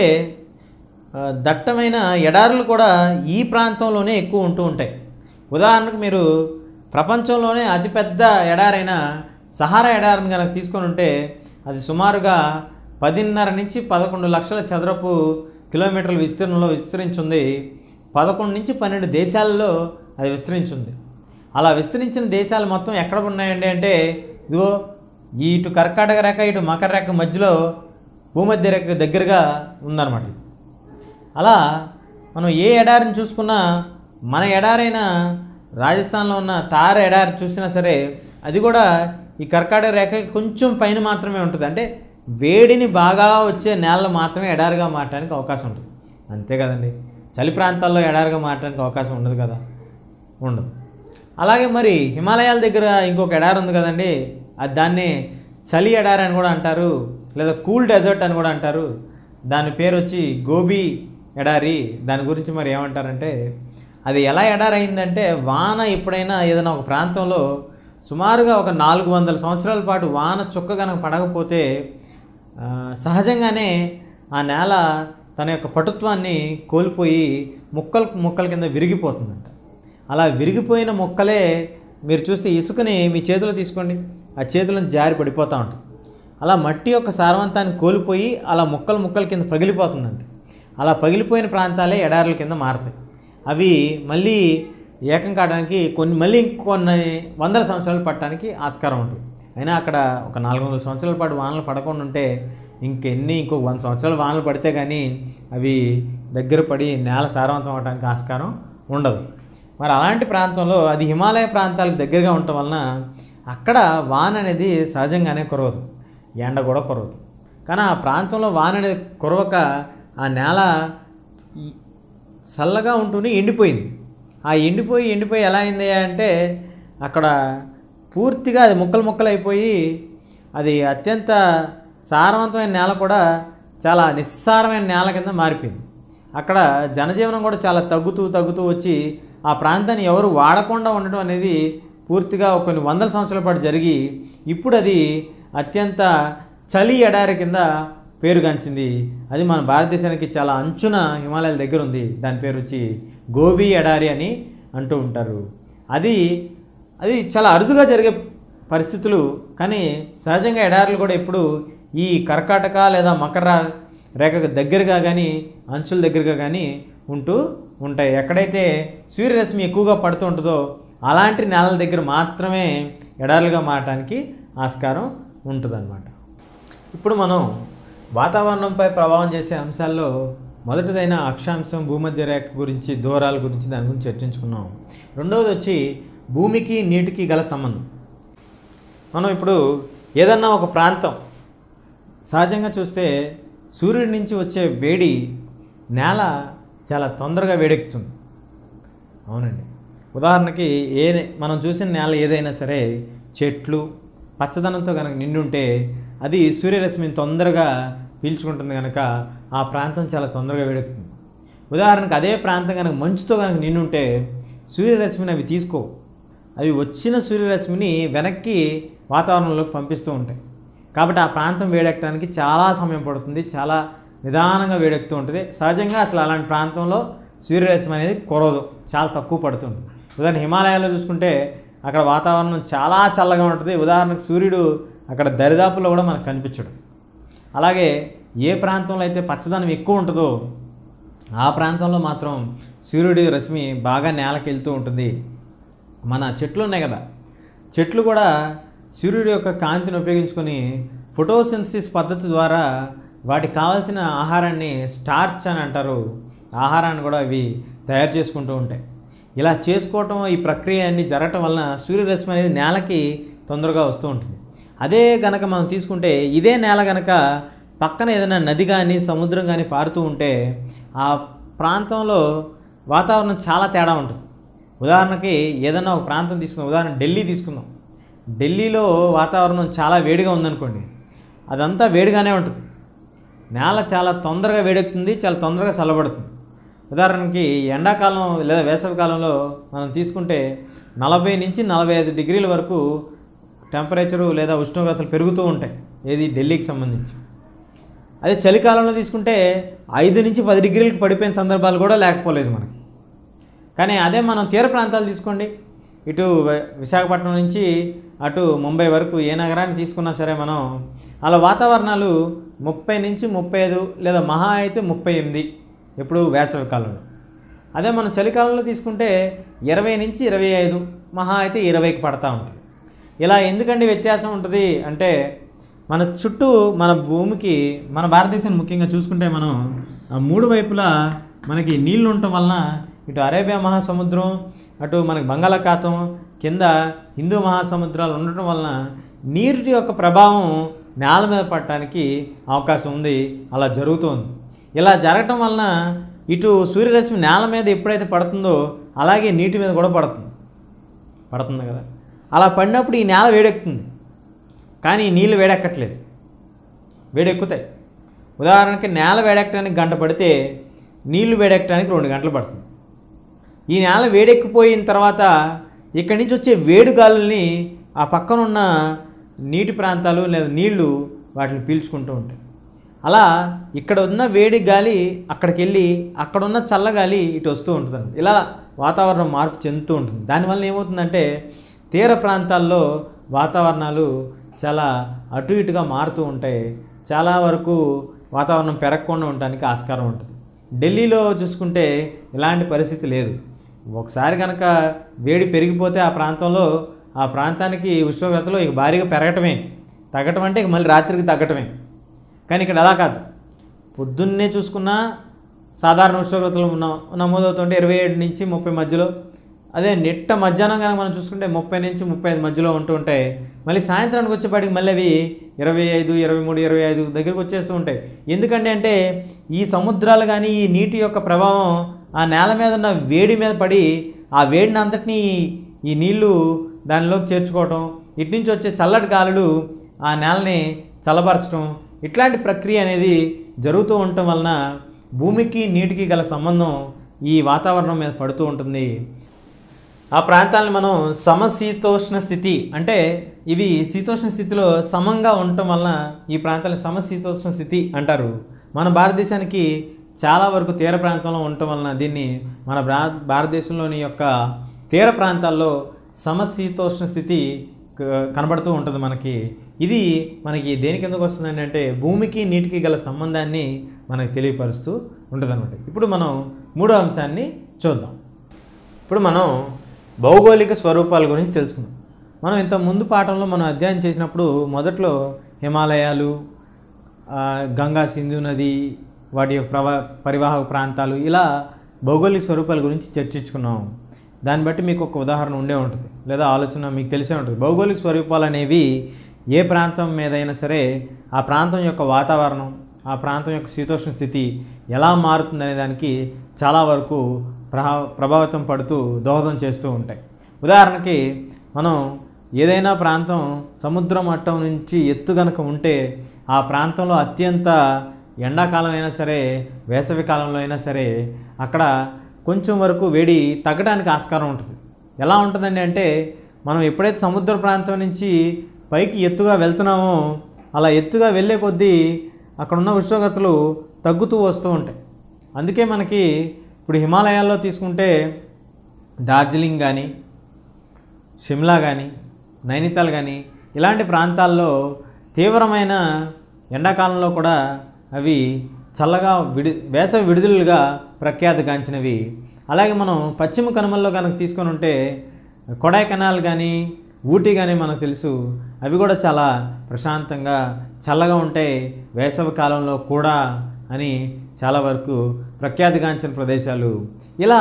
ఆ, దట్టమైన ఎడారులు కూడా ఈ ప్రాంతంలోనే ఎక్కువ ఉంటూ ఉంటాయి ఉదాహరణకు మీరు ప్రపంచంలోనే అతిపెద్ద ఎడారైన సహారా ఎడారిని కనుక తీసుకొని ఉంటే అది సుమారుగా పదిన్నర నుంచి పదకొండు లక్షల చదరపు కిలోమీటర్ల విస్తీర్ణంలో విస్తరించింది పదకొండు నుంచి పన్నెండు దేశాలలో అది విస్తరించింది అలా విస్తరించిన దేశాలు మొత్తం ఎక్కడ ఉన్నాయండి అంటే ఇదిగో ఈ ఇటు కర్కాటక రేఖ ఇటు మకర రేఖ మధ్యలో భూమధ్య రేఖ దగ్గరగా ఉందన్నమాట ఇది. అలా మనం ఏ ఎడారిని చూసుకున్నా మన ఎడారైన రాజస్థాన్లో ఉన్న తార ఎడారి చూసినా సరే అది కూడా ఈ కర్కాటక రేఖకి కొంచెం పైన మాత్రమే ఉంటుంది అంటే వేడిని బాగా వచ్చే నేలలో మాత్రమే ఎడారిగా మారడానికి అవకాశం ఉంటుంది అంతే కదండి చలి ప్రాంతాల్లో ఎడారిగా మారడానికి అవకాశం ఉండదు కదా ఉండదు అలాగే మరి హిమాలయాల దగ్గర ఇంకొక ఎడారి ఉంది కదండి అది దాన్ని చలి ఎడారి అని కూడా అంటారు లేదా కూల్ డెజర్ట్ అని కూడా అంటారు దాని పేరు వచ్చి గోబీ ఎడారి దాని గురించి మరి ఏమంటారంటే అది ఎలా ఎడారి అయిందంటే వాన ఎప్పుడైనా ఏదైనా ఒక ప్రాంతంలో సుమారుగా ఒక నాలుగు వందల సంవత్సరాల పాటు వాన చుక్క కనుక పడకపోతే ఆ, సహజంగానే ఆ నేల తన యొక్క పటుత్వాన్ని కోల్పోయి ముక్కలు ముక్కల కింద విరిగిపోతుందంట అలా విరిగిపోయిన మొక్కలే మీరు చూస్తే ఇసుకని మీ చేతిలో తీసుకోండి ఆ చేతులను జారి పడిపోతూ ఉంటుంది అలా మట్టి యొక్క సారవంతాన్ని కోల్పోయి అలా ముక్కలు ముక్కల కింద పగిలిపోతుందంట అలా పగిలిపోయిన ప్రాంతాలే ఎడారుల కింద మారతాయి అవి మళ్ళీ ఏకం కావడానికి కొన్ని మళ్ళీ ఇంకొన్ని వందల సంవత్సరాలు పట్టడానికి ఆస్కారం ఉంటుంది అయినా అక్కడ ఒక నాలుగు వందల సంవత్సరాల పాటు వానలు పడకుండా ఉంటే ఇంకెన్ని ఇంకొక వంద సంవత్సరాలు వానలు పడితే కానీ అవి దగ్గర పడి నేల సారవంతం అవడానికి ఆస్కారం ఉండదు మరి అలాంటి ప్రాంతంలో అది హిమాలయ ప్రాంతాలకు దగ్గరగా ఉండటం వలన అక్కడ వాన అనేది సహజంగానే కురవదు ఎండ కూడా కురవదు కానీ ఆ ప్రాంతంలో వాన అనేది కురవక ఆ నేల ఈ- చల్లగా ఉంటూనే ఎండిపోయింది ఆ ఎండిపోయి ఎండిపోయి ఎలా అయింది అంటే అక్కడ పూర్తిగా అది ముక్కలు ముక్కలు అయిపోయి అది అత్యంత సారవంతమైన నేల కూడా చాలా నిస్సారమైన నేల కింద మారిపోయింది అక్కడ జనజీవనం కూడా చాలా తగ్గుతూ తగ్గుతూ వచ్చి ఆ ప్రాంతాన్ని ఎవరు వాడకుండా ఉండడం అనేది పూర్తిగా కొన్ని వందల సంవత్సరాల పాటు జరిగి ఇప్పుడు అది అత్యంత చలి ఎడారి కింద పేరుగాంచింది అది మన భారతదేశానికి చాలా అంచున హిమాలయాల దగ్గర ఉంది దాని పేరు వచ్చి గోబీ ఎడారి అని అంటూ ఉంటారు అది అది చాలా అరుదుగా జరిగే పరిస్థితులు కానీ సహజంగా ఎడారులు కూడా ఇప్పుడు ఈ కర్కాటక లేదా మకర రేఖకు దగ్గరగా కానీ అంచుల దగ్గరగా కానీ ఉంటూ ఉంటాయి ఎక్కడైతే సూర్యరశ్మి ఎక్కువగా పడుతూ ఉంటుందో అలాంటి నేలల దగ్గర మాత్రమే ఎడారులుగా మారడానికి ఆస్కారం ఉంటుందన్నమాట ఇప్పుడు మనం వాతావరణంపై ప్రభావం చేసే అంశాల్లో మొదటిదైన అక్షాంశం భూమధ్య రేఖ గురించి దూరాల గురించి దాని గురించి చర్చించుకున్నాం రెండవది వచ్చి భూమికి నీటికి గల సంబంధం మనం ఇప్పుడు ఏదన్నా ఒక ప్రాంతం సహజంగా చూస్తే సూర్యుడి నుంచి వచ్చే వేడి నేల చాలా తొందరగా వేడెక్కుతుంది అవునండి ఉదాహరణకి ఏ మనం చూసిన నేల ఏదైనా సరే చెట్లు పచ్చదనంతో కనుక నిండుంటే అది సూర్యరశ్మిని తొందరగా పీల్చుకుంటుంది కనుక ఆ ప్రాంతం చాలా తొందరగా వేడెక్కుతుంది ఉదాహరణకు అదే ప్రాంతం కనుక మంచుతో కనుక నిండుంటే సూర్యరశ్మిని అవి తీసుకో అవి వచ్చిన సూర్యరశ్మిని వెనక్కి వాతావరణంలోకి పంపిస్తూ ఉంటాయి కాబట్టి ఆ ప్రాంతం వేడెక్కడానికి చాలా సమయం పడుతుంది చాలా నిదానంగా వేడెక్కుతూ ఉంటుంది సహజంగా అసలు అలాంటి ప్రాంతంలో సూర్యరశ్మి అనేది కురవదు చాలా తక్కువ పడుతుంది ఉదాహరణ హిమాలయాల్లో చూసుకుంటే అక్కడ వాతావరణం చాలా చల్లగా ఉంటుంది ఉదాహరణకు సూర్యుడు అక్కడ దరిదాపుల్లో కూడా మనకు కనిపించడు అలాగే ఏ ప్రాంతంలో అయితే పచ్చదనం ఎక్కువ ఉంటుందో ఆ ప్రాంతంలో మాత్రం సూర్యుడి రశ్మి బాగా నేలకి వెళ్తూ ఉంటుంది మన చెట్లు ఉన్నాయి కదా చెట్లు కూడా సూర్యుడి యొక్క కాంతిని ఉపయోగించుకొని ఫోటోసింథసిస్ పద్ధతి ద్వారా వాటికి కావాల్సిన ఆహారాన్ని స్టార్చ్ అని అంటారు ఆహారాన్ని కూడా అవి తయారు చేసుకుంటూ ఉంటాయి ఇలా చేసుకోవటం ఈ ప్రక్రియ అన్ని జరగటం వలన సూర్యరశ్మి అనేది నేలకి తొందరగా వస్తూ ఉంటుంది అదే గనక మనం తీసుకుంటే ఇదే నేల గనక పక్కన ఏదైనా నది కానీ సముద్రం కానీ పారుతూ ఉంటే ఆ ప్రాంతంలో వాతావరణం చాలా తేడా ఉంటుంది ఉదాహరణకి ఏదైనా ఒక ప్రాంతం తీసుకుందాం ఉదాహరణ ఢిల్లీ తీసుకుందాం ఢిల్లీలో వాతావరణం చాలా వేడిగా ఉందనుకోండి అదంతా వేడిగానే ఉంటుంది నేల చాలా తొందరగా వేడెక్కుతుంది చాలా తొందరగా చల్లబడుతుంది ఉదాహరణకి ఎండాకాలం లేదా వేసవి కాలంలో మనం తీసుకుంటే నలభై నుంచి నలభై ఐదు డిగ్రీల వరకు టెంపరేచరు లేదా ఉష్ణోగ్రతలు పెరుగుతూ ఉంటాయి ఏది ఢిల్లీకి సంబంధించి అదే చలికాలంలో తీసుకుంటే ఐదు నుంచి పది డిగ్రీలకు పడిపోయిన సందర్భాలు కూడా లేకపోలేదు మనకి కానీ అదే మనం తీర ప్రాంతాలు తీసుకోండి ఇటు వి- విశాఖపట్నం నుంచి అటు ముంబై వరకు ఏ నగరాన్ని తీసుకున్నా సరే మనం అలా వాతావరణాలు ముప్పై నుంచి ముప్పై ఐదు లేదా మహా అయితే ముప్పై ఎనిమిది ఎప్పుడు వేసవి కాలంలో అదే మనం చలికాలంలో తీసుకుంటే ఇరవై నుంచి ఇరవై ఐదు మహా అయితే ఇరవైకి పడతా ఉంటుంది ఇలా ఎందుకండి వ్యత్యాసం ఉంటుంది అంటే మన చుట్టూ మన భూమికి మన భారతదేశాన్ని ముఖ్యంగా చూసుకుంటే మనం ఆ మూడు వైపులా మనకి నీళ్లు ఉండటం వలన ఇటు అరేబియా మహాసముద్రం అటు మనకి బంగాళాఖాతం కింద హిందూ మహాసముద్రాలు ఉండటం వలన నీటి యొక్క ప్రభావం నేల మీద పడటానికి అవకాశం ఉంది అలా జరుగుతోంది ఇలా జరగటం వలన ఇటు సూర్యరశ్మి నేల మీద ఎప్పుడైతే పడుతుందో అలాగే నీటి మీద కూడా పడుతుంది పడుతుంది కదా అలా పడినప్పుడు ఈ నేల వేడెక్కుతుంది కానీ ఈ నీళ్ళు వేడెక్కట్లేదు వేడెక్కుతాయి ఉదాహరణకి నేల వేడెక్కడానికి గంట పడితే నీళ్లు వేడెక్కడానికి రెండు గంటలు పడుతుంది ఈ నేల వేడెక్కిపోయిన తర్వాత ఇక్కడి నుంచి వచ్చే వేడి గాలుల్ని ఆ పక్కన ఉన్న నీటి ప్రాంతాలు లేదా నీళ్లు వాటిని పీల్చుకుంటూ ఉంటాయి అలా ఇక్కడ ఉన్న వేడి గాలి అక్కడికి వెళ్ళి అక్కడ ఉన్న చల్లగాలి ఇటు వస్తూ ఉంటుంది ఇలా వాతావరణం మార్పు చెందుతూ ఉంటుంది దానివల్ల ఏమవుతుందంటే తీర ప్రాంతాల్లో వాతావరణాలు చాలా అటు ఇటుగా మారుతూ ఉంటాయి చాలా వరకు వాతావరణం పెరగకుండా ఉండడానికి ఆస్కారం ఉంటుంది ఢిల్లీలో చూసుకుంటే ఇలాంటి పరిస్థితి లేదు ఒకసారి కనుక వేడి పెరిగిపోతే ఆ ప్రాంతంలో ఆ ప్రాంతానికి ఉష్ణోగ్రతలో ఇక భారీగా పెరగటమే తగ్గటం అంటే ఇక మళ్ళీ రాత్రికి తగ్గటమే కానీ ఇక్కడ అలా కాదు పొద్దున్నే చూసుకున్నా సాధారణ ఉష్ణోగ్రతలు న- నమోదవుతుంటే ఇరవై ఏడు నుంచి ముప్పై మధ్యలో అదే నిట్ట మధ్యాహ్నం కనుక మనం చూసుకుంటే ముప్పై నుంచి ముప్పై ఐదు మధ్యలో ఉంటూ ఉంటాయి మళ్ళీ సాయంత్రానికి వచ్చేపాటికి మళ్ళీ అవి ఇరవై ఐదు ఇరవై మూడు ఇరవై ఐదు దగ్గరికి వచ్చేస్తూ ఉంటాయి ఎందుకంటే అంటే ఈ సముద్రాలు కానీ ఈ నీటి యొక్క ప్రభావం ఆ నేల మీద ఉన్న వేడి మీద పడి ఆ వేడిని అంతటినీ ఈ నీళ్లు దానిలోకి చేర్చుకోవటం ఇటు నుంచి వచ్చే చల్లటి గాలులు ఆ నేలని చల్లబరచడం ఇట్లాంటి ప్రక్రియ అనేది జరుగుతూ ఉండటం వలన భూమికి నీటికి గల సంబంధం ఈ వాతావరణం మీద పడుతూ ఉంటుంది ఆ ప్రాంతాలను మనం సమశీతోష్ణ స్థితి అంటే ఇవి శీతోష్ణ స్థితిలో సమంగా ఉండటం వలన ఈ ప్రాంతాలను సమశీతోష్ణ స్థితి అంటారు మన భారతదేశానికి చాలా వరకు తీర ప్రాంతంలో ఉండటం వలన దీన్ని మన భా భారతదేశంలోని యొక్క తీర ప్రాంతాల్లో సమశీతోష్ణ స్థితి క- కనబడుతూ ఉంటుంది మనకి ఇది మనకి దేనికి ఎందుకు వస్తుందండి అంటే భూమికి నీటికి గల సంబంధాన్ని మనకి తెలియపరుస్తూ ఉంటుంది ఇప్పుడు మనం మూడో అంశాన్ని చూద్దాం ఇప్పుడు మనం భౌగోళిక స్వరూపాల గురించి తెలుసుకుందాం మనం ఇంత ముందు పాఠంలో మనం అధ్యయనం చేసినప్పుడు మొదట్లో హిమాలయాలు ఆ, గంగా సింధు నది వాటి యొక్క ప్రవా పరివాహక ప్రాంతాలు ఇలా భౌగోళిక స్వరూపాల గురించి చర్చించుకున్నాం దాన్ని బట్టి మీకు ఒక ఉదాహరణ ఉండే ఉంటుంది లేదా ఆలోచన మీకు తెలిసే ఉంటుంది భౌగోళిక స్వరూపాలు అనేవి ఏ ప్రాంతం మీదైనా సరే ఆ ప్రాంతం యొక్క వాతావరణం ఆ ప్రాంతం యొక్క శీతోష్ణ స్థితి ఎలా మారుతుందనే దానికి చాలా వరకు ప్రభా ప్రభావితం పడుతూ దోహదం చేస్తూ ఉంటాయి ఉదాహరణకి మనం ఏదైనా ప్రాంతం సముద్ర మట్టం నుంచి ఎత్తు గనక ఉంటే ఆ ప్రాంతంలో అత్యంత ఎండాకాలం అయినా సరే వేసవి కాలంలో అయినా సరే అక్కడ కొంచెం వరకు వేడి తగ్గడానికి ఆస్కారం ఉంటుంది ఎలా ఉంటుందండి అంటే మనం ఎప్పుడైతే సముద్ర ప్రాంతం నుంచి పైకి ఎత్తుగా వెళ్తున్నామో అలా ఎత్తుగా వెళ్ళే కొద్దీ అక్కడ ఉన్న ఉష్ణోగ్రతలు తగ్గుతూ వస్తూ ఉంటాయి అందుకే మనకి ఇప్పుడు హిమాలయాల్లో తీసుకుంటే డార్జిలింగ్ కానీ షిమ్లా కానీ నైనితాల్ కానీ ఇలాంటి ప్రాంతాల్లో తీవ్రమైన ఎండాకాలంలో కూడా అవి చల్లగా విడి వేసవి విడుదలగా ప్రఖ్యాతిగాంచినవి అలాగే మనం పశ్చిమ కనుమల్లో కనుక తీసుకొని ఉంటే కొడైకెనాల్ కానీ ఊటీ కానీ మనకు తెలుసు అవి కూడా చాలా ప్రశాంతంగా చల్లగా ఉంటాయి వేసవి కాలంలో కూడా అని చాలా వరకు ప్రఖ్యాతిగాంచిన ప్రదేశాలు ఇలా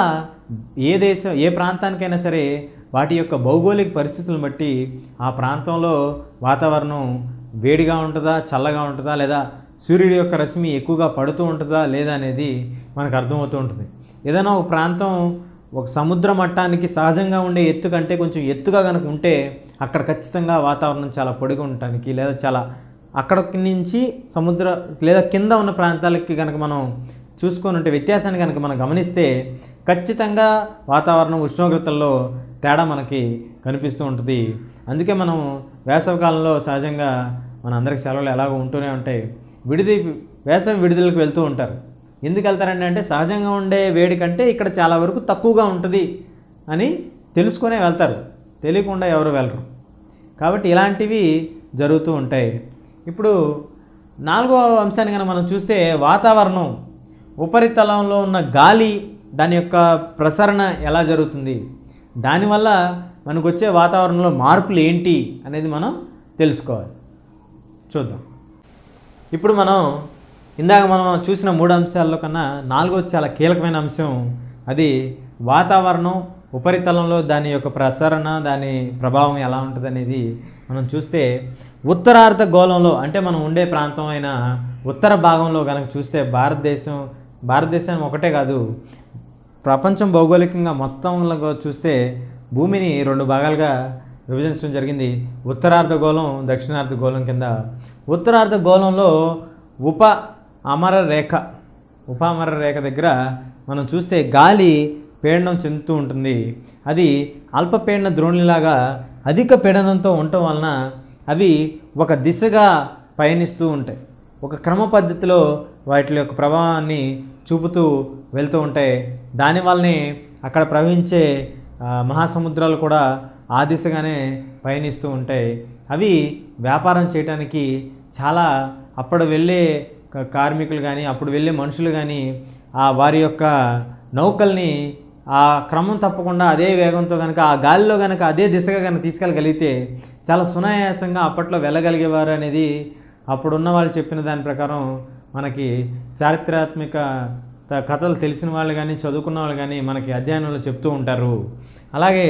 ఏ దేశం ఏ ప్రాంతానికైనా సరే వాటి యొక్క భౌగోళిక పరిస్థితులను బట్టి ఆ ప్రాంతంలో వాతావరణం వేడిగా ఉంటుందా చల్లగా ఉంటుందా లేదా సూర్యుడి యొక్క రశ్మి ఎక్కువగా పడుతూ ఉంటుందా లేదా అనేది మనకు అర్థమవుతూ ఉంటుంది ఏదైనా ఒక ప్రాంతం ఒక సముద్ర మట్టానికి సహజంగా ఉండే ఎత్తు కంటే కొంచెం ఎత్తుగా కనుక ఉంటే అక్కడ ఖచ్చితంగా వాతావరణం చాలా పొడిగా ఉండటానికి లేదా చాలా అక్కడ నుంచి సముద్ర లేదా కింద ఉన్న ప్రాంతాలకి కనుక మనం చూసుకొని ఉంటే వ్యత్యాసాన్ని కనుక మనం గమనిస్తే ఖచ్చితంగా వాతావరణం ఉష్ణోగ్రతల్లో తేడా మనకి కనిపిస్తూ ఉంటుంది అందుకే మనం వేసవికాలంలో సహజంగా మన అందరికి సెలవులు ఎలాగో ఉంటూనే ఉంటాయి విడిది వేసవి విడుదలకు వెళ్తూ ఉంటారు ఎందుకు వెళ్తారండి అంటే సహజంగా ఉండే వేడి కంటే ఇక్కడ చాలా వరకు తక్కువగా ఉంటుంది అని తెలుసుకునే వెళ్తారు తెలియకుండా ఎవరు వెళ్ళరు కాబట్టి ఇలాంటివి జరుగుతూ ఉంటాయి ఇప్పుడు నాలుగో అంశాన్ని కనుక మనం చూస్తే వాతావరణం ఉపరితలంలో ఉన్న గాలి దాని యొక్క ప్రసరణ ఎలా జరుగుతుంది దానివల్ల మనకు వచ్చే వాతావరణంలో మార్పులు ఏంటి అనేది మనం తెలుసుకోవాలి చూద్దాం ఇప్పుడు మనం ఇందాక మనం చూసిన మూడు అంశాల్లో కన్నా నాలుగోది చాలా కీలకమైన అంశం అది వాతావరణం ఉపరితలంలో దాని యొక్క ప్రసరణ దాని ప్రభావం ఎలా ఉంటుంది అనేది మనం చూస్తే ఉత్తరార్ధ గోళంలో అంటే మనం ఉండే ప్రాంతం అయిన ఉత్తర భాగంలో కనుక చూస్తే భారతదేశం భారతదేశం ఒకటే కాదు ప్రపంచం భౌగోళికంగా మొత్తంలో చూస్తే భూమిని రెండు భాగాలుగా విభజించడం జరిగింది ఉత్తరార్ధ గోళం దక్షిణార్ధ గోళం కింద ఉత్తరార్ధ గోళంలో ఉప అమర రేఖ ఉప అమర రేఖ దగ్గర మనం చూస్తే గాలి పీడనం చెందుతూ ఉంటుంది అది అల్పపీడన ద్రోణిలాగా అధిక పీడనంతో ఉండటం వలన అవి ఒక దిశగా పయనిస్తూ ఉంటాయి ఒక క్రమ పద్ధతిలో వాటి యొక్క ప్రభావాన్ని చూపుతూ వెళ్తూ ఉంటాయి దానివల్లనే అక్కడ ప్రవహించే ఆ, మహాసముద్రాలు కూడా ఆ దిశగానే పయనిస్తూ ఉంటాయి అవి వ్యాపారం చేయడానికి చాలా అప్పుడు వెళ్ళే క- కార్మికులు కానీ అప్పుడు వెళ్ళే మనుషులు కానీ ఆ వారి యొక్క నౌకల్ని ఆ క్రమం తప్పకుండా అదే వేగంతో కనుక ఆ గాలిలో కనుక అదే దిశగా కనుక తీసుకెళ్ళగలిగితే చాలా సునాయాసంగా అప్పట్లో వెళ్ళగలిగేవారు అనేది అప్పుడున్న వాళ్ళు చెప్పిన దాని ప్రకారం మనకి చారిత్రాత్మక త- కథలు తెలిసిన వాళ్ళు కానీ చదువుకున్న వాళ్ళు కానీ మనకి అధ్యయనంలో చెప్తూ ఉంటారు అలాగే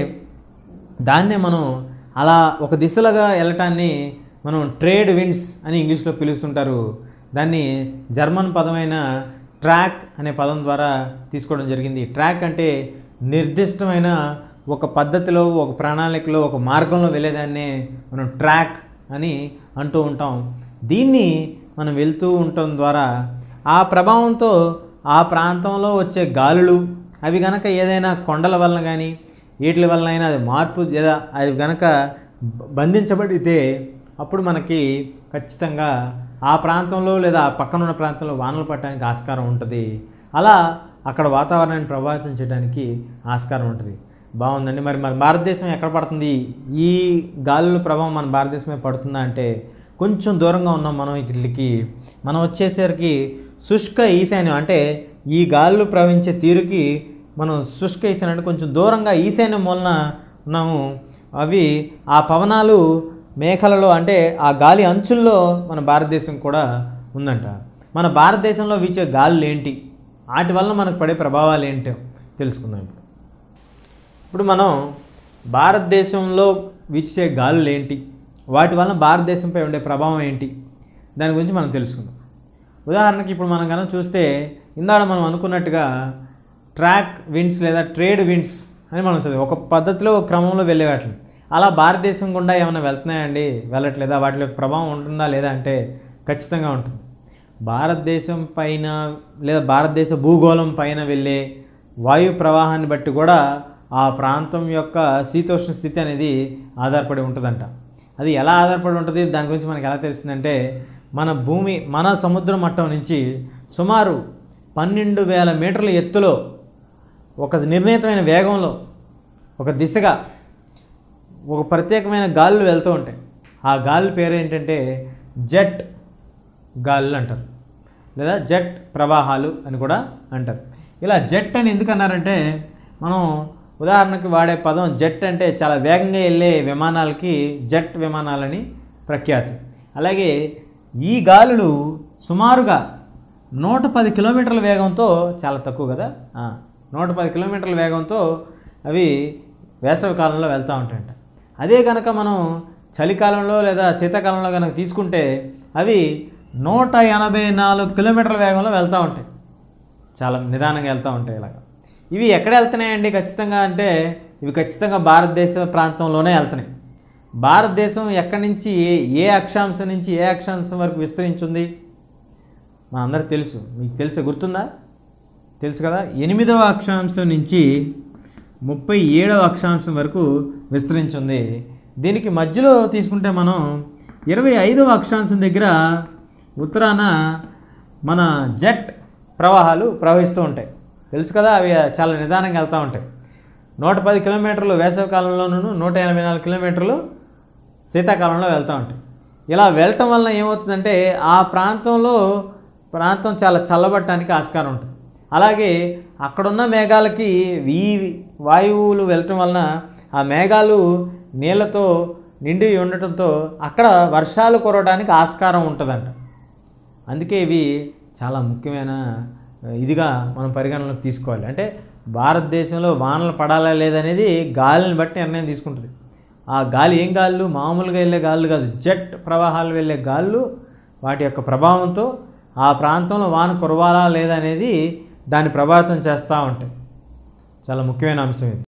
దాన్నే మనం అలా ఒక దిశలుగా వెళ్ళటాన్ని మనం ట్రేడ్ విండ్స్ అని ఇంగ్లీష్లో పిలుస్తుంటారు దాన్ని జర్మన్ పదమైన ట్రాక్ అనే పదం ద్వారా తీసుకోవడం జరిగింది ట్రాక్ అంటే నిర్దిష్టమైన ఒక పద్ధతిలో ఒక ప్రణాళికలో ఒక మార్గంలో వెళ్ళేదాన్నే మనం ట్రాక్ అని అంటూ ఉంటాం దీన్ని మనం వెళ్తూ ఉండటం ద్వారా ఆ ప్రభావంతో ఆ ప్రాంతంలో వచ్చే గాలులు అవి గనక ఏదైనా కొండల వలన కానీ వీటి వలన అయినా అది మార్పు లేదా అది గనక బ- బంధించబడితే అప్పుడు మనకి ఖచ్చితంగా ఆ ప్రాంతంలో లేదా ఆ పక్కన ఉన్న ప్రాంతంలో వానలు పడటానికి ఆస్కారం ఉంటుంది అలా అక్కడ వాతావరణాన్ని ప్రభావితం చేయడానికి ఆస్కారం ఉంటుంది బాగుందండి మరి మన భారతదేశం ఎక్కడ పడుతుంది ఈ గాలుల ప్రభావం మన భారతదేశం మీద పడుతుందా అంటే కొంచెం దూరంగా ఉన్నాం మనం వీటికి మనం వచ్చేసరికి శుష్క ఈశాన్యం అంటే ఈ గాలులు ప్రవహించే తీరుకి మనం శుష్క ఈశాన్యం అంటే కొంచెం దూరంగా ఈశాన్య మూలన ఉన్నాము అవి ఆ పవనాలు మేఘలలో అంటే ఆ గాలి అంచుల్లో మన భారతదేశం కూడా ఉందంట మన భారతదేశంలో వీచే గాలులు ఏంటి వాటి వల్ల మనకు పడే ప్రభావాలు ఏంటో తెలుసుకుందాం ఇప్పుడు ఇప్పుడు మనం భారతదేశంలో వీచే గాలులు ఏంటి వాటి వలన భారతదేశంపై ఉండే ప్రభావం ఏంటి దాని గురించి మనం తెలుసుకుందాం ఉదాహరణకి ఇప్పుడు మనం కనుక చూస్తే ఇందాక మనం అనుకున్నట్టుగా ట్రాక్ విండ్స్ లేదా ట్రేడ్ విండ్స్ అని మనం చదివి ఒక పద్ధతిలో ఒక క్రమంలో వెళ్ళే వాటిని అలా భారతదేశం గుండా ఏమైనా వెళ్తున్నాయండి వెళ్ళట్లేదా వాటి యొక్క ప్రభావం ఉంటుందా లేదా అంటే ఖచ్చితంగా ఉంటుంది భారతదేశం పైన లేదా భారతదేశ భూగోళం పైన వెళ్ళే వాయు ప్రవాహాన్ని బట్టి కూడా ఆ ప్రాంతం యొక్క శీతోష్ణ స్థితి అనేది ఆధారపడి ఉంటుందంట అది ఎలా ఆధారపడి ఉంటుంది దాని గురించి మనకి ఎలా తెలుస్తుందంటే మన భూమి మన సముద్ర మట్టం నుంచి సుమారు పన్నెండు వేల మీటర్ల ఎత్తులో ఒక నిర్ణీతమైన వేగంలో ఒక దిశగా ఒక ప్రత్యేకమైన గాలులు వెళ్తూ ఉంటాయి ఆ గాలి పేరు ఏంటంటే జెట్ గాలులు అంటారు లేదా జెట్ ప్రవాహాలు అని కూడా అంటారు ఇలా జెట్ అని ఎందుకు అన్నారంటే మనం ఉదాహరణకి వాడే పదం జెట్ అంటే చాలా వేగంగా వెళ్ళే విమానాలకి జెట్ విమానాలని ప్రఖ్యాతి అలాగే ఈ గాలులు సుమారుగా నూట పది కిలోమీటర్ల వేగంతో చాలా తక్కువ కదా ఆ, నూట పది కిలోమీటర్ల వేగంతో అవి వేసవి కాలంలో వెళ్తూ ఉంటాయంట అదే కనుక మనం చలికాలంలో లేదా శీతాకాలంలో కనుక తీసుకుంటే అవి నూట ఎనభై నాలుగు కిలోమీటర్ల వేగంలో వెళ్తూ ఉంటాయి చాలా నిదానంగా వెళ్తూ ఉంటాయి ఇలాగ ఇవి ఎక్కడ వెళ్తున్నాయండి ఖచ్చితంగా అంటే ఇవి ఖచ్చితంగా భారతదేశ ప్రాంతంలోనే వెళ్తున్నాయి భారతదేశం ఎక్కడి నుంచి ఏ ఏ అక్షాంశం నుంచి ఏ అక్షాంశం వరకు విస్తరించింది మనందరికి తెలుసు మీకు తెలుసా గుర్తుందా తెలుసు కదా ఎనిమిదవ అక్షాంశం నుంచి ముప్పై ఏడవ అక్షాంశం వరకు విస్తరించింది దీనికి మధ్యలో తీసుకుంటే మనం ఇరవై ఐదవ అక్షాంశం దగ్గర ఉత్తరాన మన జెట్ ప్రవాహాలు ప్రవహిస్తూ ఉంటాయి తెలుసు కదా అవి చాలా నిదానంగా వెళ్తూ ఉంటాయి నూట పది కిలోమీటర్లు వేసవి కాలంలోనూ నూట ఎనభై నాలుగు కిలోమీటర్లు శీతాకాలంలో వెళ్తూ ఉంటాయి ఇలా వెళ్ళటం వలన ఏమవుతుందంటే ఆ ప్రాంతంలో ప్రాంతం చాలా చల్లబట్టడానికి ఆస్కారం ఉంటుంది అలాగే అక్కడున్న మేఘాలకి ఈ వాయువులు వెళ్ళటం వలన ఆ మేఘాలు నీళ్ళతో నిండి ఉండటంతో అక్కడ వర్షాలు కురవడానికి ఆస్కారం ఉంటుందంట అందుకే ఇవి చాలా ముఖ్యమైన ఇదిగా మనం పరిగణనలోకి తీసుకోవాలి అంటే భారతదేశంలో వానలు పడాలా లేదనేది గాలిని బట్టి నిర్ణయం తీసుకుంటుంది ఆ గాలి ఏం గాళ్ళు మామూలుగా వెళ్ళే గాళ్ళు కాదు జెట్ ప్రవాహాలు వెళ్ళే గాళ్ళు వాటి యొక్క ప్రభావంతో ఆ ప్రాంతంలో వాన కురవాలా లేదనేది దాన్ని ప్రభావితం చేస్తూ ఉంటాయి చాలా ముఖ్యమైన అంశం ఇది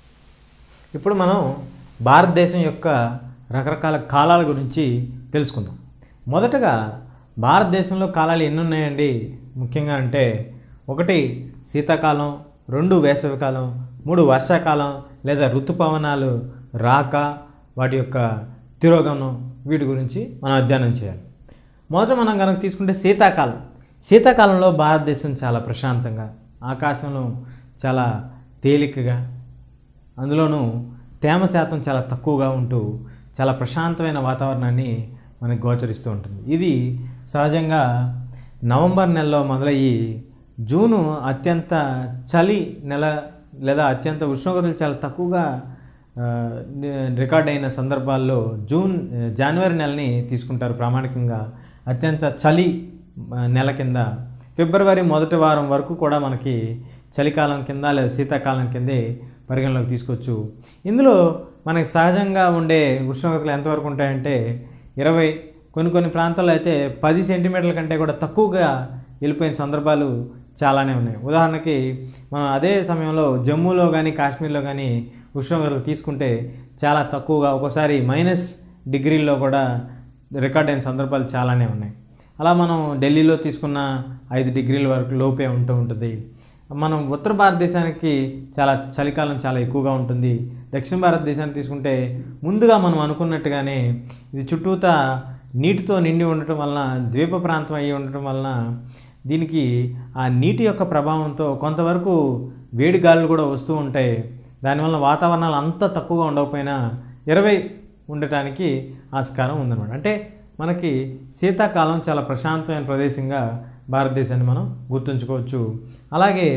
ఇప్పుడు మనం భారతదేశం యొక్క రకరకాల కాలాల గురించి తెలుసుకుందాం మొదటగా భారతదేశంలో కాలాలు ఎన్ని ఉన్నాయండి ముఖ్యంగా అంటే ఒకటి శీతాకాలం రెండు వేసవికాలం మూడు వర్షాకాలం లేదా ఋతుపవనాలు రాక వాటి యొక్క తిరోగమనం వీటి గురించి మనం అధ్యయనం చేయాలి మొదట మనం కనుక తీసుకుంటే శీతాకాలం శీతాకాలంలో భారతదేశం చాలా ప్రశాంతంగా ఆకాశంలో చాలా తేలికగా అందులోనూ తేమ శాతం చాలా తక్కువగా ఉంటూ చాలా ప్రశాంతమైన వాతావరణాన్ని మనకి గోచరిస్తూ ఉంటుంది ఇది సహజంగా నవంబర్ నెలలో మొదలయ్యి జూను అత్యంత చలి నెల లేదా అత్యంత ఉష్ణోగ్రతలు చాలా తక్కువగా ఆ, రికార్డ్ అయిన సందర్భాల్లో జూన్ జనవరి నెలని తీసుకుంటారు ప్రామాణికంగా అత్యంత చలి ఆ, నెల కింద ఫిబ్రవరి మొదటి వారం వరకు కూడా మనకి చలికాలం కింద లేదా శీతాకాలం కిందే పరిగణలోకి తీసుకోవచ్చు ఇందులో మనకి సహజంగా ఉండే ఉష్ణోగ్రతలు ఎంతవరకు ఉంటాయంటే ఇరవై కొన్ని కొన్ని ప్రాంతాల్లో అయితే పది సెంటీమీటర్ల కంటే కూడా తక్కువగా వెళ్ళిపోయిన సందర్భాలు చాలానే ఉన్నాయి ఉదాహరణకి మనం అదే సమయంలో జమ్మూలో కానీ కాశ్మీర్లో కానీ ఉష్ణోగ్రతలు తీసుకుంటే చాలా తక్కువగా ఒక్కోసారి మైనస్ డిగ్రీల్లో కూడా రికార్డ్ అయిన సందర్భాలు చాలానే ఉన్నాయి అలా మనం ఢిల్లీలో తీసుకున్న ఐదు డిగ్రీల వరకు లోపే ఉంటూ ఉంటుంది మనం ఉత్తర భారతదేశానికి చాలా చలికాలం చాలా ఎక్కువగా ఉంటుంది దక్షిణ భారతదేశాన్ని తీసుకుంటే ముందుగా మనం అనుకున్నట్టుగానే ఇది చుట్టూతా నీటితో నిండి ఉండటం వలన ద్వీప ప్రాంతం అయి ఉండటం వలన దీనికి ఆ నీటి యొక్క ప్రభావంతో కొంతవరకు వేడి గాలులు కూడా వస్తూ ఉంటాయి దానివల్ల వాతావరణాలు అంత తక్కువగా ఉండకపోయినా ఇరవై ఉండటానికి ఆస్కారం ఉందన్నమాట అంటే మనకి శీతాకాలం చాలా ప్రశాంతమైన ప్రదేశంగా భారతదేశాన్ని మనం గుర్తుంచుకోవచ్చు అలాగే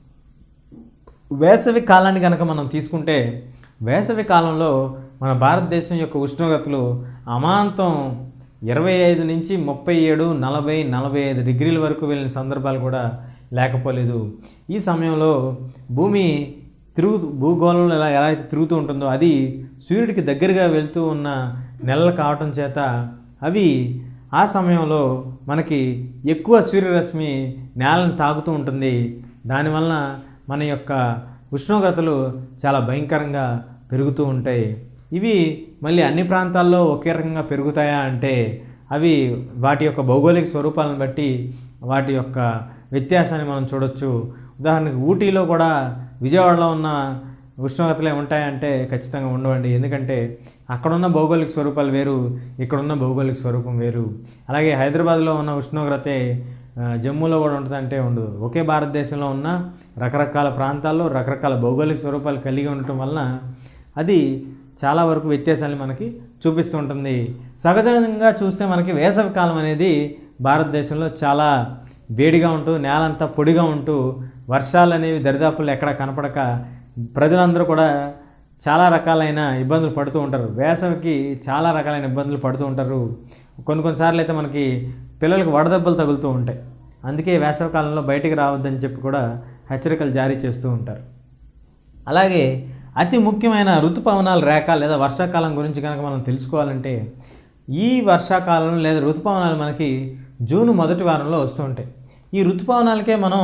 వేసవి కాలాన్ని కనుక మనం తీసుకుంటే వేసవి కాలంలో మన భారతదేశం యొక్క ఉష్ణోగ్రతలు అమాంతం ఇరవై ఐదు నుంచి ముప్పై ఏడు నలభై నలభై ఐదు డిగ్రీల వరకు వెళ్ళిన సందర్భాలు కూడా లేకపోలేదు ఈ సమయంలో భూమి తిరుగు భూగోళంలో ఎలా ఎలా అయితే తిరుగుతూ ఉంటుందో అది సూర్యుడికి దగ్గరగా వెళ్తూ ఉన్న నెలలు కావటం చేత అవి ఆ సమయంలో మనకి ఎక్కువ సూర్యరశ్మి నేలను తాకుతూ ఉంటుంది దానివలన మన యొక్క ఉష్ణోగ్రతలు చాలా భయంకరంగా పెరుగుతూ ఉంటాయి ఇవి మళ్ళీ అన్ని ప్రాంతాల్లో ఒకే రకంగా పెరుగుతాయా అంటే అవి వాటి యొక్క భౌగోళిక స్వరూపాలను బట్టి వాటి యొక్క వ్యత్యాసాన్ని మనం చూడొచ్చు ఉదాహరణకు ఊటీలో కూడా విజయవాడలో ఉన్న ఉష్ణోగ్రతలే ఉంటాయంటే ఖచ్చితంగా ఉండవండి ఎందుకంటే అక్కడున్న భౌగోళిక స్వరూపాలు వేరు ఇక్కడున్న భౌగోళిక స్వరూపం వేరు అలాగే హైదరాబాద్లో ఉన్న ఉష్ణోగ్రతే ఆ, జమ్మూలో కూడా ఉంటుందంటే ఉండదు ఒకే భారతదేశంలో ఉన్న రకరకాల ప్రాంతాల్లో రకరకాల భౌగోళిక స్వరూపాలు కలిగి ఉండటం వలన అది చాలా వరకు వ్యత్యాసాన్ని మనకి చూపిస్తూ ఉంటుంది సహజంగా చూస్తే మనకి వేసవి కాలం అనేది భారతదేశంలో చాలా వేడిగా ఉంటూ నేలంతా పొడిగా ఉంటూ వర్షాలు అనేవి దరిదాపుల్లో ఎక్కడ కనపడక ప్రజలందరూ కూడా చాలా రకాలైన ఇబ్బందులు పడుతూ ఉంటారు వేసవికి చాలా రకాలైన ఇబ్బందులు పడుతూ ఉంటారు కొన్ని కొన్నిసార్లు అయితే మనకి పిల్లలకు వడదెబ్బలు తగులుతూ ఉంటాయి అందుకే వేసవి కాలంలో బయటికి రావద్దని చెప్పి కూడా హెచ్చరికలు జారీ చేస్తూ ఉంటారు అలాగే అతి ముఖ్యమైన ఋతుపవనాల రేఖ లేదా వర్షాకాలం గురించి కనుక మనం తెలుసుకోవాలంటే ఈ వర్షాకాలం లేదా ఋతుపవనాలు మనకి జూన్ మొదటి వారంలో వస్తూ ఉంటాయి ఈ ఋతుపవనాలకే మనం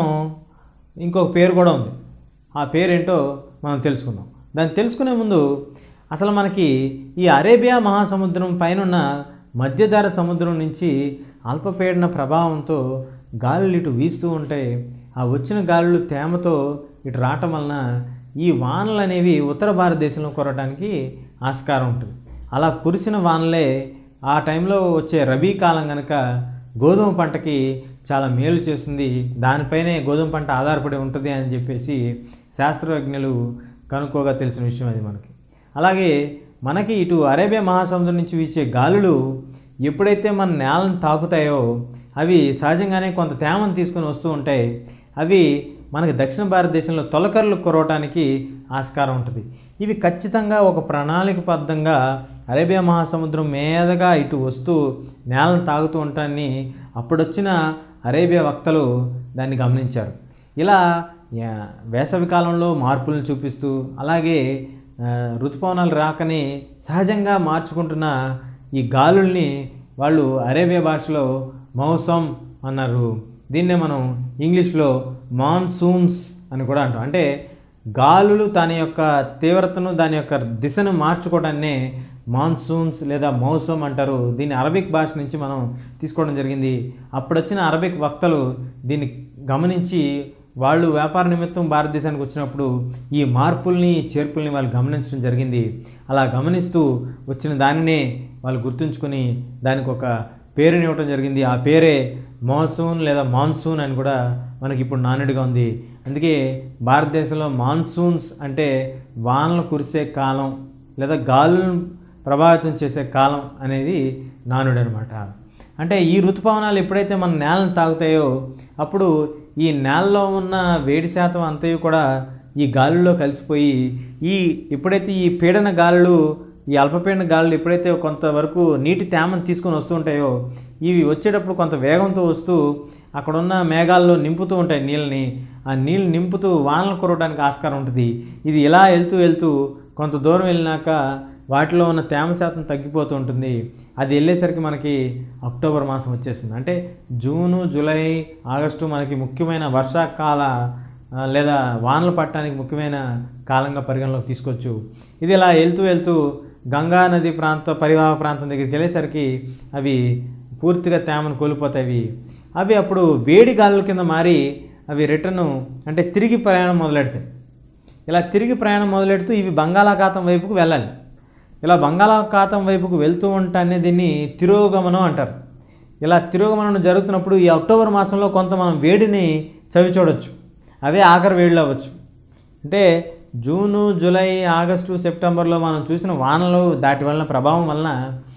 ఇంకొక పేరు కూడా ఉంది ఆ పేరేంటో మనం తెలుసుకుందాం దాన్ని తెలుసుకునే ముందు అసలు మనకి ఈ అరేబియా మహాసముద్రం పైనున్న మధ్యధర సముద్రం నుంచి అల్పపీడన ప్రభావంతో గాలులు ఇటు వీస్తూ ఉంటాయి ఆ వచ్చిన గాలులు తేమతో ఇటు రావటం వలన ఈ వానలు అనేవి ఉత్తర భారతదేశంలో కురవడానికి ఆస్కారం ఉంటుంది అలా కురిసిన వానలే ఆ టైంలో వచ్చే రబీ కాలం కనుక గోధుమ పంటకి చాలా మేలు చేస్తుంది దానిపైనే గోధుమ పంట ఆధారపడి ఉంటుంది అని చెప్పేసి శాస్త్రజ్ఞులు కనుక్కోగా తెలిసిన విషయం అది మనకి అలాగే మనకి ఇటు అరేబియా మహాసముద్రం నుంచి వీచే గాలులు ఎప్పుడైతే మన నేలను తాకుతాయో అవి సహజంగానే కొంత తేమను తీసుకొని వస్తూ ఉంటాయి అవి మనకి దక్షిణ భారతదేశంలో తొలకర్లు కురవటానికి ఆస్కారం ఉంటుంది ఇవి ఖచ్చితంగా ఒక ప్రణాళికబద్ధంగా అరేబియా మహాసముద్రం మీదగా ఇటు వస్తూ నేలను తాగుతూ ఉంటాన్ని అప్పుడొచ్చిన అరేబియా వక్తలు దాన్ని గమనించారు ఇలా యా- వేసవి కాలంలో మార్పులను చూపిస్తూ అలాగే ఆ, ఋతుపవనాలు రాకని సహజంగా మార్చుకుంటున్న ఈ గాలుల్ని వాళ్ళు అరేబియా భాషలో మౌసం అన్నారు దీన్నే మనం ఇంగ్లీష్లో మాన్సూన్స్ అని కూడా అంటాం అంటే గాలులు దాని యొక్క తీవ్రతను దాని యొక్క దిశను మార్చుకోవడాన్నే మాన్సూన్స్ లేదా మౌసం అంటారు దీన్ని అరబిక్ భాష నుంచి మనం తీసుకోవడం జరిగింది అప్పుడు వచ్చిన అరబిక్ వక్తలు దీన్ని గమనించి వాళ్ళు వ్యాపార నిమిత్తం భారతదేశానికి వచ్చినప్పుడు ఈ మార్పుల్ని ఈ చేర్పుల్ని వాళ్ళు గమనించడం జరిగింది అలా గమనిస్తూ వచ్చిన దానినే వాళ్ళు గుర్తుంచుకొని దానికి ఒక పేరుని ఇవ్వటం జరిగింది ఆ పేరే మాన్సూన్ లేదా మాన్సూన్ అని కూడా మనకి ఇప్పుడు నానుడిగా ఉంది అందుకే భారతదేశంలో మాన్సూన్స్ అంటే వానలు కురిసే కాలం లేదా గాలులను ప్రభావితం చేసే కాలం అనేది నానుడు అనమాట అంటే ఈ ఋతుపవనాలు ఎప్పుడైతే మన నేలను తాగుతాయో అప్పుడు ఈ నేలలో ఉన్న వేడి శాతం అంతయు కూడా ఈ గాలుల్లో కలిసిపోయి ఈ ఎప్పుడైతే ఈ పీడన గాలులు ఈ అల్పపీడన గాలులు ఎప్పుడైతే కొంతవరకు నీటి తేమను తీసుకొని వస్తూ ఉంటాయో ఇవి వచ్చేటప్పుడు కొంత వేగంతో వస్తూ అక్కడున్న మేఘాల్లో నింపుతూ ఉంటాయి నీళ్ళని ఆ నీళ్ళు నింపుతూ వానలు కురవడానికి ఆస్కారం ఉంటుంది ఇది ఇలా వెళ్తూ వెళ్తూ కొంత దూరం వెళ్ళినాక వాటిలో ఉన్న తేమ శాతం తగ్గిపోతూ ఉంటుంది అది వెళ్ళేసరికి మనకి అక్టోబర్ మాసం వచ్చేసింది అంటే జూను జూలై ఆగస్టు మనకి ముఖ్యమైన వర్షాకాల ఆ, లేదా వానలు పట్టడానికి ముఖ్యమైన కాలంగా పరిగణలోకి తీసుకోవచ్చు ఇది ఇలా వెళ్తూ వెళ్తూ గంగా నది ప్రాంత పరివాహక ప్రాంతం దగ్గరికి వెళ్ళేసరికి అవి పూర్తిగా తేమను కోల్పోతాయి అవి అవి అప్పుడు వేడి గాలుల కింద మారి అవి రిటర్న్ అంటే తిరిగి ప్రయాణం మొదలెడతాయి ఇలా తిరిగి ప్రయాణం మొదలెడుతూ ఇవి బంగాళాఖాతం వైపుకు వెళ్ళాలి ఇలా బంగాళాఖాతం వైపుకు వెళ్తూ ఉంటానే దీన్ని తిరోగమనం అంటారు ఇలా తిరోగమనం జరుగుతున్నప్పుడు ఈ అక్టోబర్ మాసంలో కొంత మనం వేడిని చవి చూడొచ్చు అవే ఆఖరి వేడిలో అవ్వచ్చు అంటే జూను జూలై ఆగస్టు సెప్టెంబర్లో మనం చూసిన వానలు దాటి వలన ప్రభావం వలన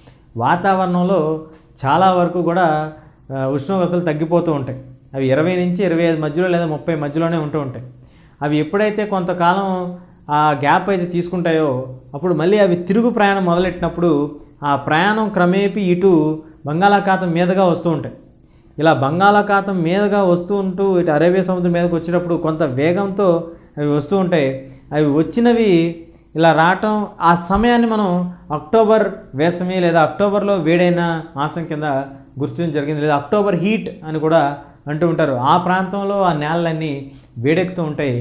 వాతావరణంలో చాలా వరకు కూడా ఆ, ఉష్ణోగ్రతలు తగ్గిపోతూ ఉంటాయి అవి ఇరవై నుంచి ఇరవై ఐదు మధ్యలో లేదా ముప్పై మధ్యలోనే ఉంటూ ఉంటాయి అవి ఎప్పుడైతే కొంతకాలం ఆ గ్యాప్ అయితే తీసుకుంటాయో అప్పుడు మళ్ళీ అవి తిరుగు ప్రయాణం మొదలెట్టినప్పుడు ఆ ప్రయాణం క్రమేపీ ఇటు బంగాళాఖాతం మీదుగా వస్తూ ఉంటాయి ఇలా బంగాళాఖాతం మీదుగా వస్తూ ఉంటూ ఇటు అరేబియా సముద్రం మీదకి వచ్చేటప్పుడు కొంత వేగంతో అవి వస్తూ ఉంటాయి అవి వచ్చినవి ఇలా రావటం ఆ సమయాన్ని మనం అక్టోబర్ వేసవి లేదా అక్టోబర్లో వేడైన మాసం కింద గుర్తించడం జరిగింది లేదా అక్టోబర్ హీట్ అని కూడా అంటూ ఉంటారు ఆ ప్రాంతంలో ఆ నేలలన్నీ వేడెక్కుతూ ఉంటాయి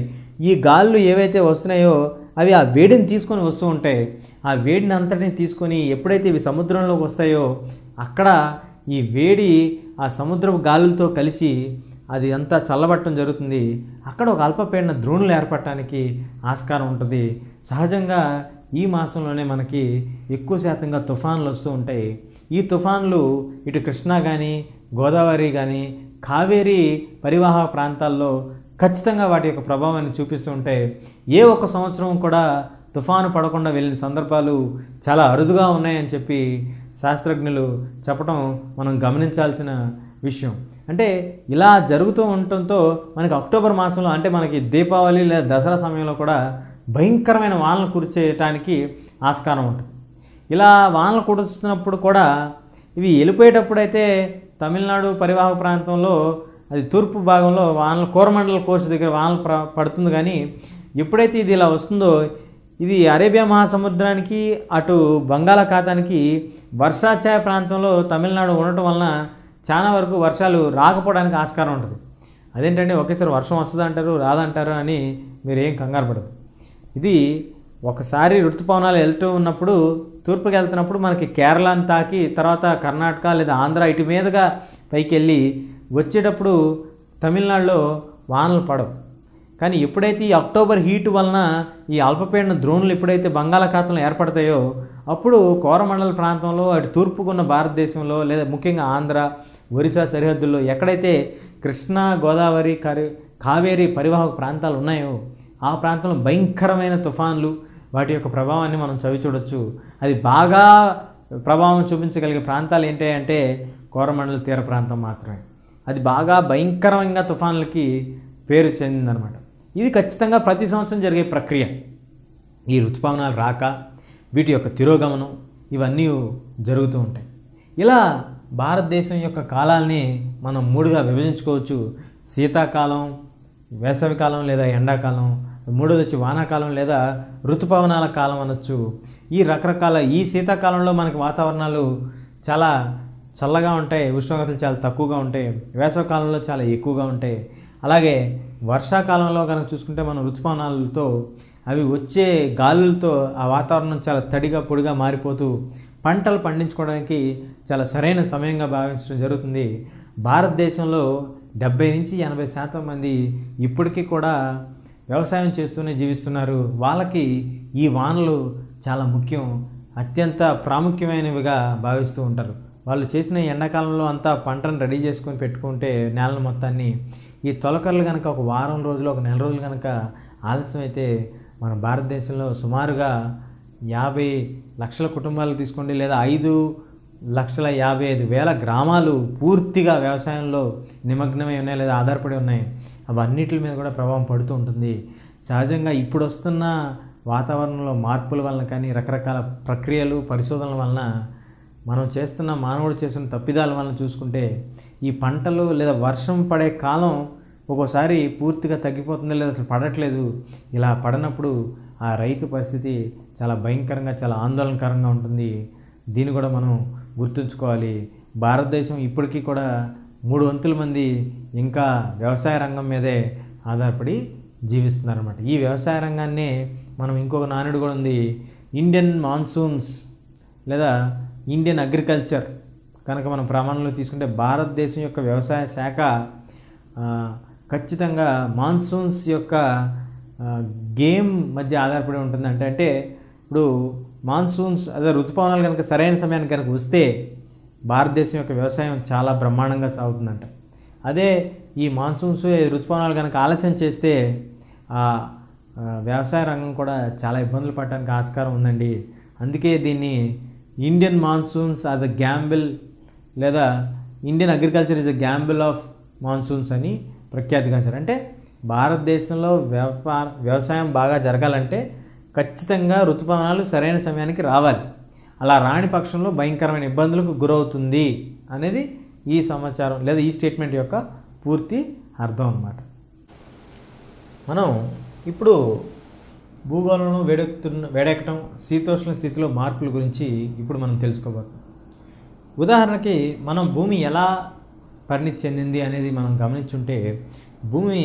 ఈ గాళ్ళు ఏవైతే వస్తున్నాయో అవి ఆ వేడిని తీసుకొని వస్తూ ఉంటాయి ఆ వేడిని అంతటిని తీసుకొని ఎప్పుడైతే ఇవి సముద్రంలోకి వస్తాయో అక్కడ ఈ వేడి ఆ సముద్రపు గాలులతో కలిసి అది అంతా చల్లబట్టడం జరుగుతుంది అక్కడ ఒక అల్పపీడన ద్రోణులు ఏర్పడటానికి ఆస్కారం ఉంటుంది సహజంగా ఈ మాసంలోనే మనకి ఎక్కువ శాతంగా తుఫాన్లు వస్తూ ఉంటాయి ఈ తుఫాన్లు ఇటు కృష్ణా కానీ గోదావరి కానీ కావేరీ పరివాహ ప్రాంతాల్లో ఖచ్చితంగా వాటి యొక్క ప్రభావాన్ని చూపిస్తూ ఉంటాయి ఏ ఒక్క సంవత్సరం కూడా తుఫాను పడకుండా వెళ్ళిన సందర్భాలు చాలా అరుదుగా ఉన్నాయని చెప్పి శాస్త్రజ్ఞులు చెప్పడం మనం గమనించాల్సిన విషయం అంటే ఇలా జరుగుతూ ఉండటంతో మనకి అక్టోబర్ మాసంలో అంటే మనకి దీపావళి లేదా దసరా సమయంలో కూడా భయంకరమైన వానలు కురిచేయటానికి ఆస్కారం ఉంటుంది ఇలా వానలు కురుస్తున్నప్పుడు కూడా ఇవి వెళ్ళిపోయేటప్పుడైతే తమిళనాడు పరివాహక ప్రాంతంలో అది తూర్పు భాగంలో వానలు కోరమండల కోర్సు దగ్గర వానలు ప్ర పడుతుంది కానీ ఎప్పుడైతే ఇది ఇలా వస్తుందో ఇది అరేబియా మహాసముద్రానికి అటు బంగాళాఖాతానికి వర్షాఛాయ ప్రాంతంలో తమిళనాడు ఉండటం వలన చాలా వరకు వర్షాలు రాకపోవడానికి ఆస్కారం ఉంటుంది అదేంటంటే ఒకేసారి వర్షం వస్తుంది అంటారు రాదంటారు అని మీరు ఏం కంగారు పడదు ఇది ఒకసారి ఋతుపవనాలు వెళ్తూ ఉన్నప్పుడు తూర్పుకి వెళ్తున్నప్పుడు మనకి కేరళని తాకి తర్వాత కర్ణాటక లేదా ఆంధ్ర ఇటు మీదుగా పైకి వెళ్ళి వచ్చేటప్పుడు తమిళనాడులో వానలు పడవు కానీ ఎప్పుడైతే ఈ అక్టోబర్ హీట్ వలన ఈ అల్పపీడన ద్రోణులు ఎప్పుడైతే బంగాళాఖాతంలో ఏర్పడతాయో అప్పుడు కోరమండల ప్రాంతంలో అటు తూర్పుకున్న భారతదేశంలో లేదా ముఖ్యంగా ఆంధ్ర ఒరిస్సా సరిహద్దుల్లో ఎక్కడైతే కృష్ణా గోదావరి కరి కావేరీ పరివాహక ప్రాంతాలు ఉన్నాయో ఆ ప్రాంతంలో భయంకరమైన తుఫాన్లు వాటి యొక్క ప్రభావాన్ని మనం చవి చూడొచ్చు అది బాగా ప్రభావం చూపించగలిగే ప్రాంతాలు ఏంటి అంటే కోరమండల తీర ప్రాంతం మాత్రమే అది బాగా భయంకరంగా తుఫాన్లకి పేరు చెందిందనమాట ఇది ఖచ్చితంగా ప్రతి సంవత్సరం జరిగే ప్రక్రియ ఈ ఋతుపవనాలు రాక వీటి యొక్క తిరోగమనం ఇవన్నీ జరుగుతూ ఉంటాయి ఇలా భారతదేశం యొక్క కాలాల్ని మనం మూడుగా విభజించుకోవచ్చు శీతాకాలం వేసవికాలం లేదా ఎండాకాలం మూడోది వచ్చి వానాకాలం లేదా ఋతుపవనాల కాలం అనొచ్చు ఈ రకరకాల ఈ శీతాకాలంలో మనకి వాతావరణాలు చాలా చల్లగా ఉంటాయి ఉష్ణోగ్రతలు చాలా తక్కువగా ఉంటాయి వేసవికాలంలో చాలా ఎక్కువగా ఉంటాయి అలాగే వర్షాకాలంలో కనుక చూసుకుంటే మనం ఋతుపవనాలతో అవి వచ్చే గాలులతో ఆ వాతావరణం చాలా తడిగా పొడిగా మారిపోతూ పంటలు పండించుకోవడానికి చాలా సరైన సమయంగా భావించడం జరుగుతుంది భారతదేశంలో డెబ్బై నుంచి ఎనభై శాతం మంది ఇప్పటికీ కూడా వ్యవసాయం చేస్తూనే జీవిస్తున్నారు వాళ్ళకి ఈ వానలు చాలా ముఖ్యం అత్యంత ప్రాముఖ్యమైనవిగా భావిస్తూ ఉంటారు వాళ్ళు చేసిన ఎండాకాలంలో అంతా పంటను రెడీ చేసుకొని పెట్టుకుంటే నేలను మొత్తాన్ని ఈ తొలకర్లు కనుక ఒక వారం రోజులు ఒక నెల రోజులు కనుక ఆలస్యం అయితే మన భారతదేశంలో సుమారుగా యాభై లక్షల కుటుంబాలు తీసుకోండి లేదా ఐదు లక్షల యాభై ఐదు వేల గ్రామాలు పూర్తిగా వ్యవసాయంలో నిమగ్నమై ఉన్నాయి లేదా ఆధారపడి ఉన్నాయి అవన్నిటి మీద కూడా ప్రభావం పడుతూ ఉంటుంది సహజంగా ఇప్పుడు వస్తున్న వాతావరణంలో మార్పుల వలన కానీ రకరకాల ప్రక్రియలు పరిశోధనల వలన మనం చేస్తున్న మానవుడు చేసిన తప్పిదాల వలన చూసుకుంటే ఈ పంటలు లేదా వర్షం పడే కాలం ఒక్కోసారి పూర్తిగా తగ్గిపోతుంది లేదా అసలు పడట్లేదు ఇలా పడనప్పుడు ఆ రైతు పరిస్థితి చాలా భయంకరంగా చాలా ఆందోళనకరంగా ఉంటుంది దీన్ని కూడా మనం గుర్తుంచుకోవాలి భారతదేశం ఇప్పటికీ కూడా మూడు వంతుల మంది ఇంకా వ్యవసాయ రంగం మీదే ఆధారపడి జీవిస్తున్నారన్నమాట ఈ వ్యవసాయ రంగాన్నే మనం ఇంకొక నానుడు కూడా ఉంది ఇండియన్ మాన్సూన్స్ లేదా ఇండియన్ అగ్రికల్చర్ కనుక మనం ప్రమాణంలో తీసుకుంటే భారతదేశం యొక్క వ్యవసాయ శాఖ ఆ, ఖచ్చితంగా మాన్సూన్స్ యొక్క ఆ, గేమ్ మధ్య ఆధారపడి ఉంటుంది అంటే అంటే ఇప్పుడు మాన్సూన్స్ అదే ఋతుపవనాలు కనుక సరైన సమయానికి కనుక వస్తే భారతదేశం యొక్క వ్యవసాయం చాలా బ్రహ్మాండంగా సాగుతుందంట అదే ఈ మాన్సూన్స్ ఋతుపవనాలు కనుక ఆలస్యం చేస్తే ఆ ఆ, వ్యవసాయ రంగం కూడా చాలా ఇబ్బందులు పడడానికి ఆస్కారం ఉందండి అందుకే దీన్ని Indian monsoons are the gamble లేదా Indian agriculture is the gamble of monsoons అని ప్రఖ్యాతిగాంచారు అంటే భారతదేశంలో వ్యాపార వ్యవసాయం బాగా జరగాలంటే ఖచ్చితంగా ఋతుపవనాలు సరైన సమయానికి రావాలి అలా రాని పక్షంలో భయంకరమైన ఇబ్బందులకు గురవుతుంది అనేది ఈ సమాచారం లేదా ఈ స్టేట్మెంట్ యొక్క పూర్తి అర్థం అన్నమాట మనం ఇప్పుడు భూగోళంలో వేడెక్కుతున్న వేడెక్కటం శీతోష్ణ స్థితిలో మార్పుల గురించి ఇప్పుడు మనం తెలుసుకోబోతున్నాం ఉదాహరణకి మనం భూమి ఎలా పరిణితి చెందింది అనేది మనం గమనించుంటే భూమి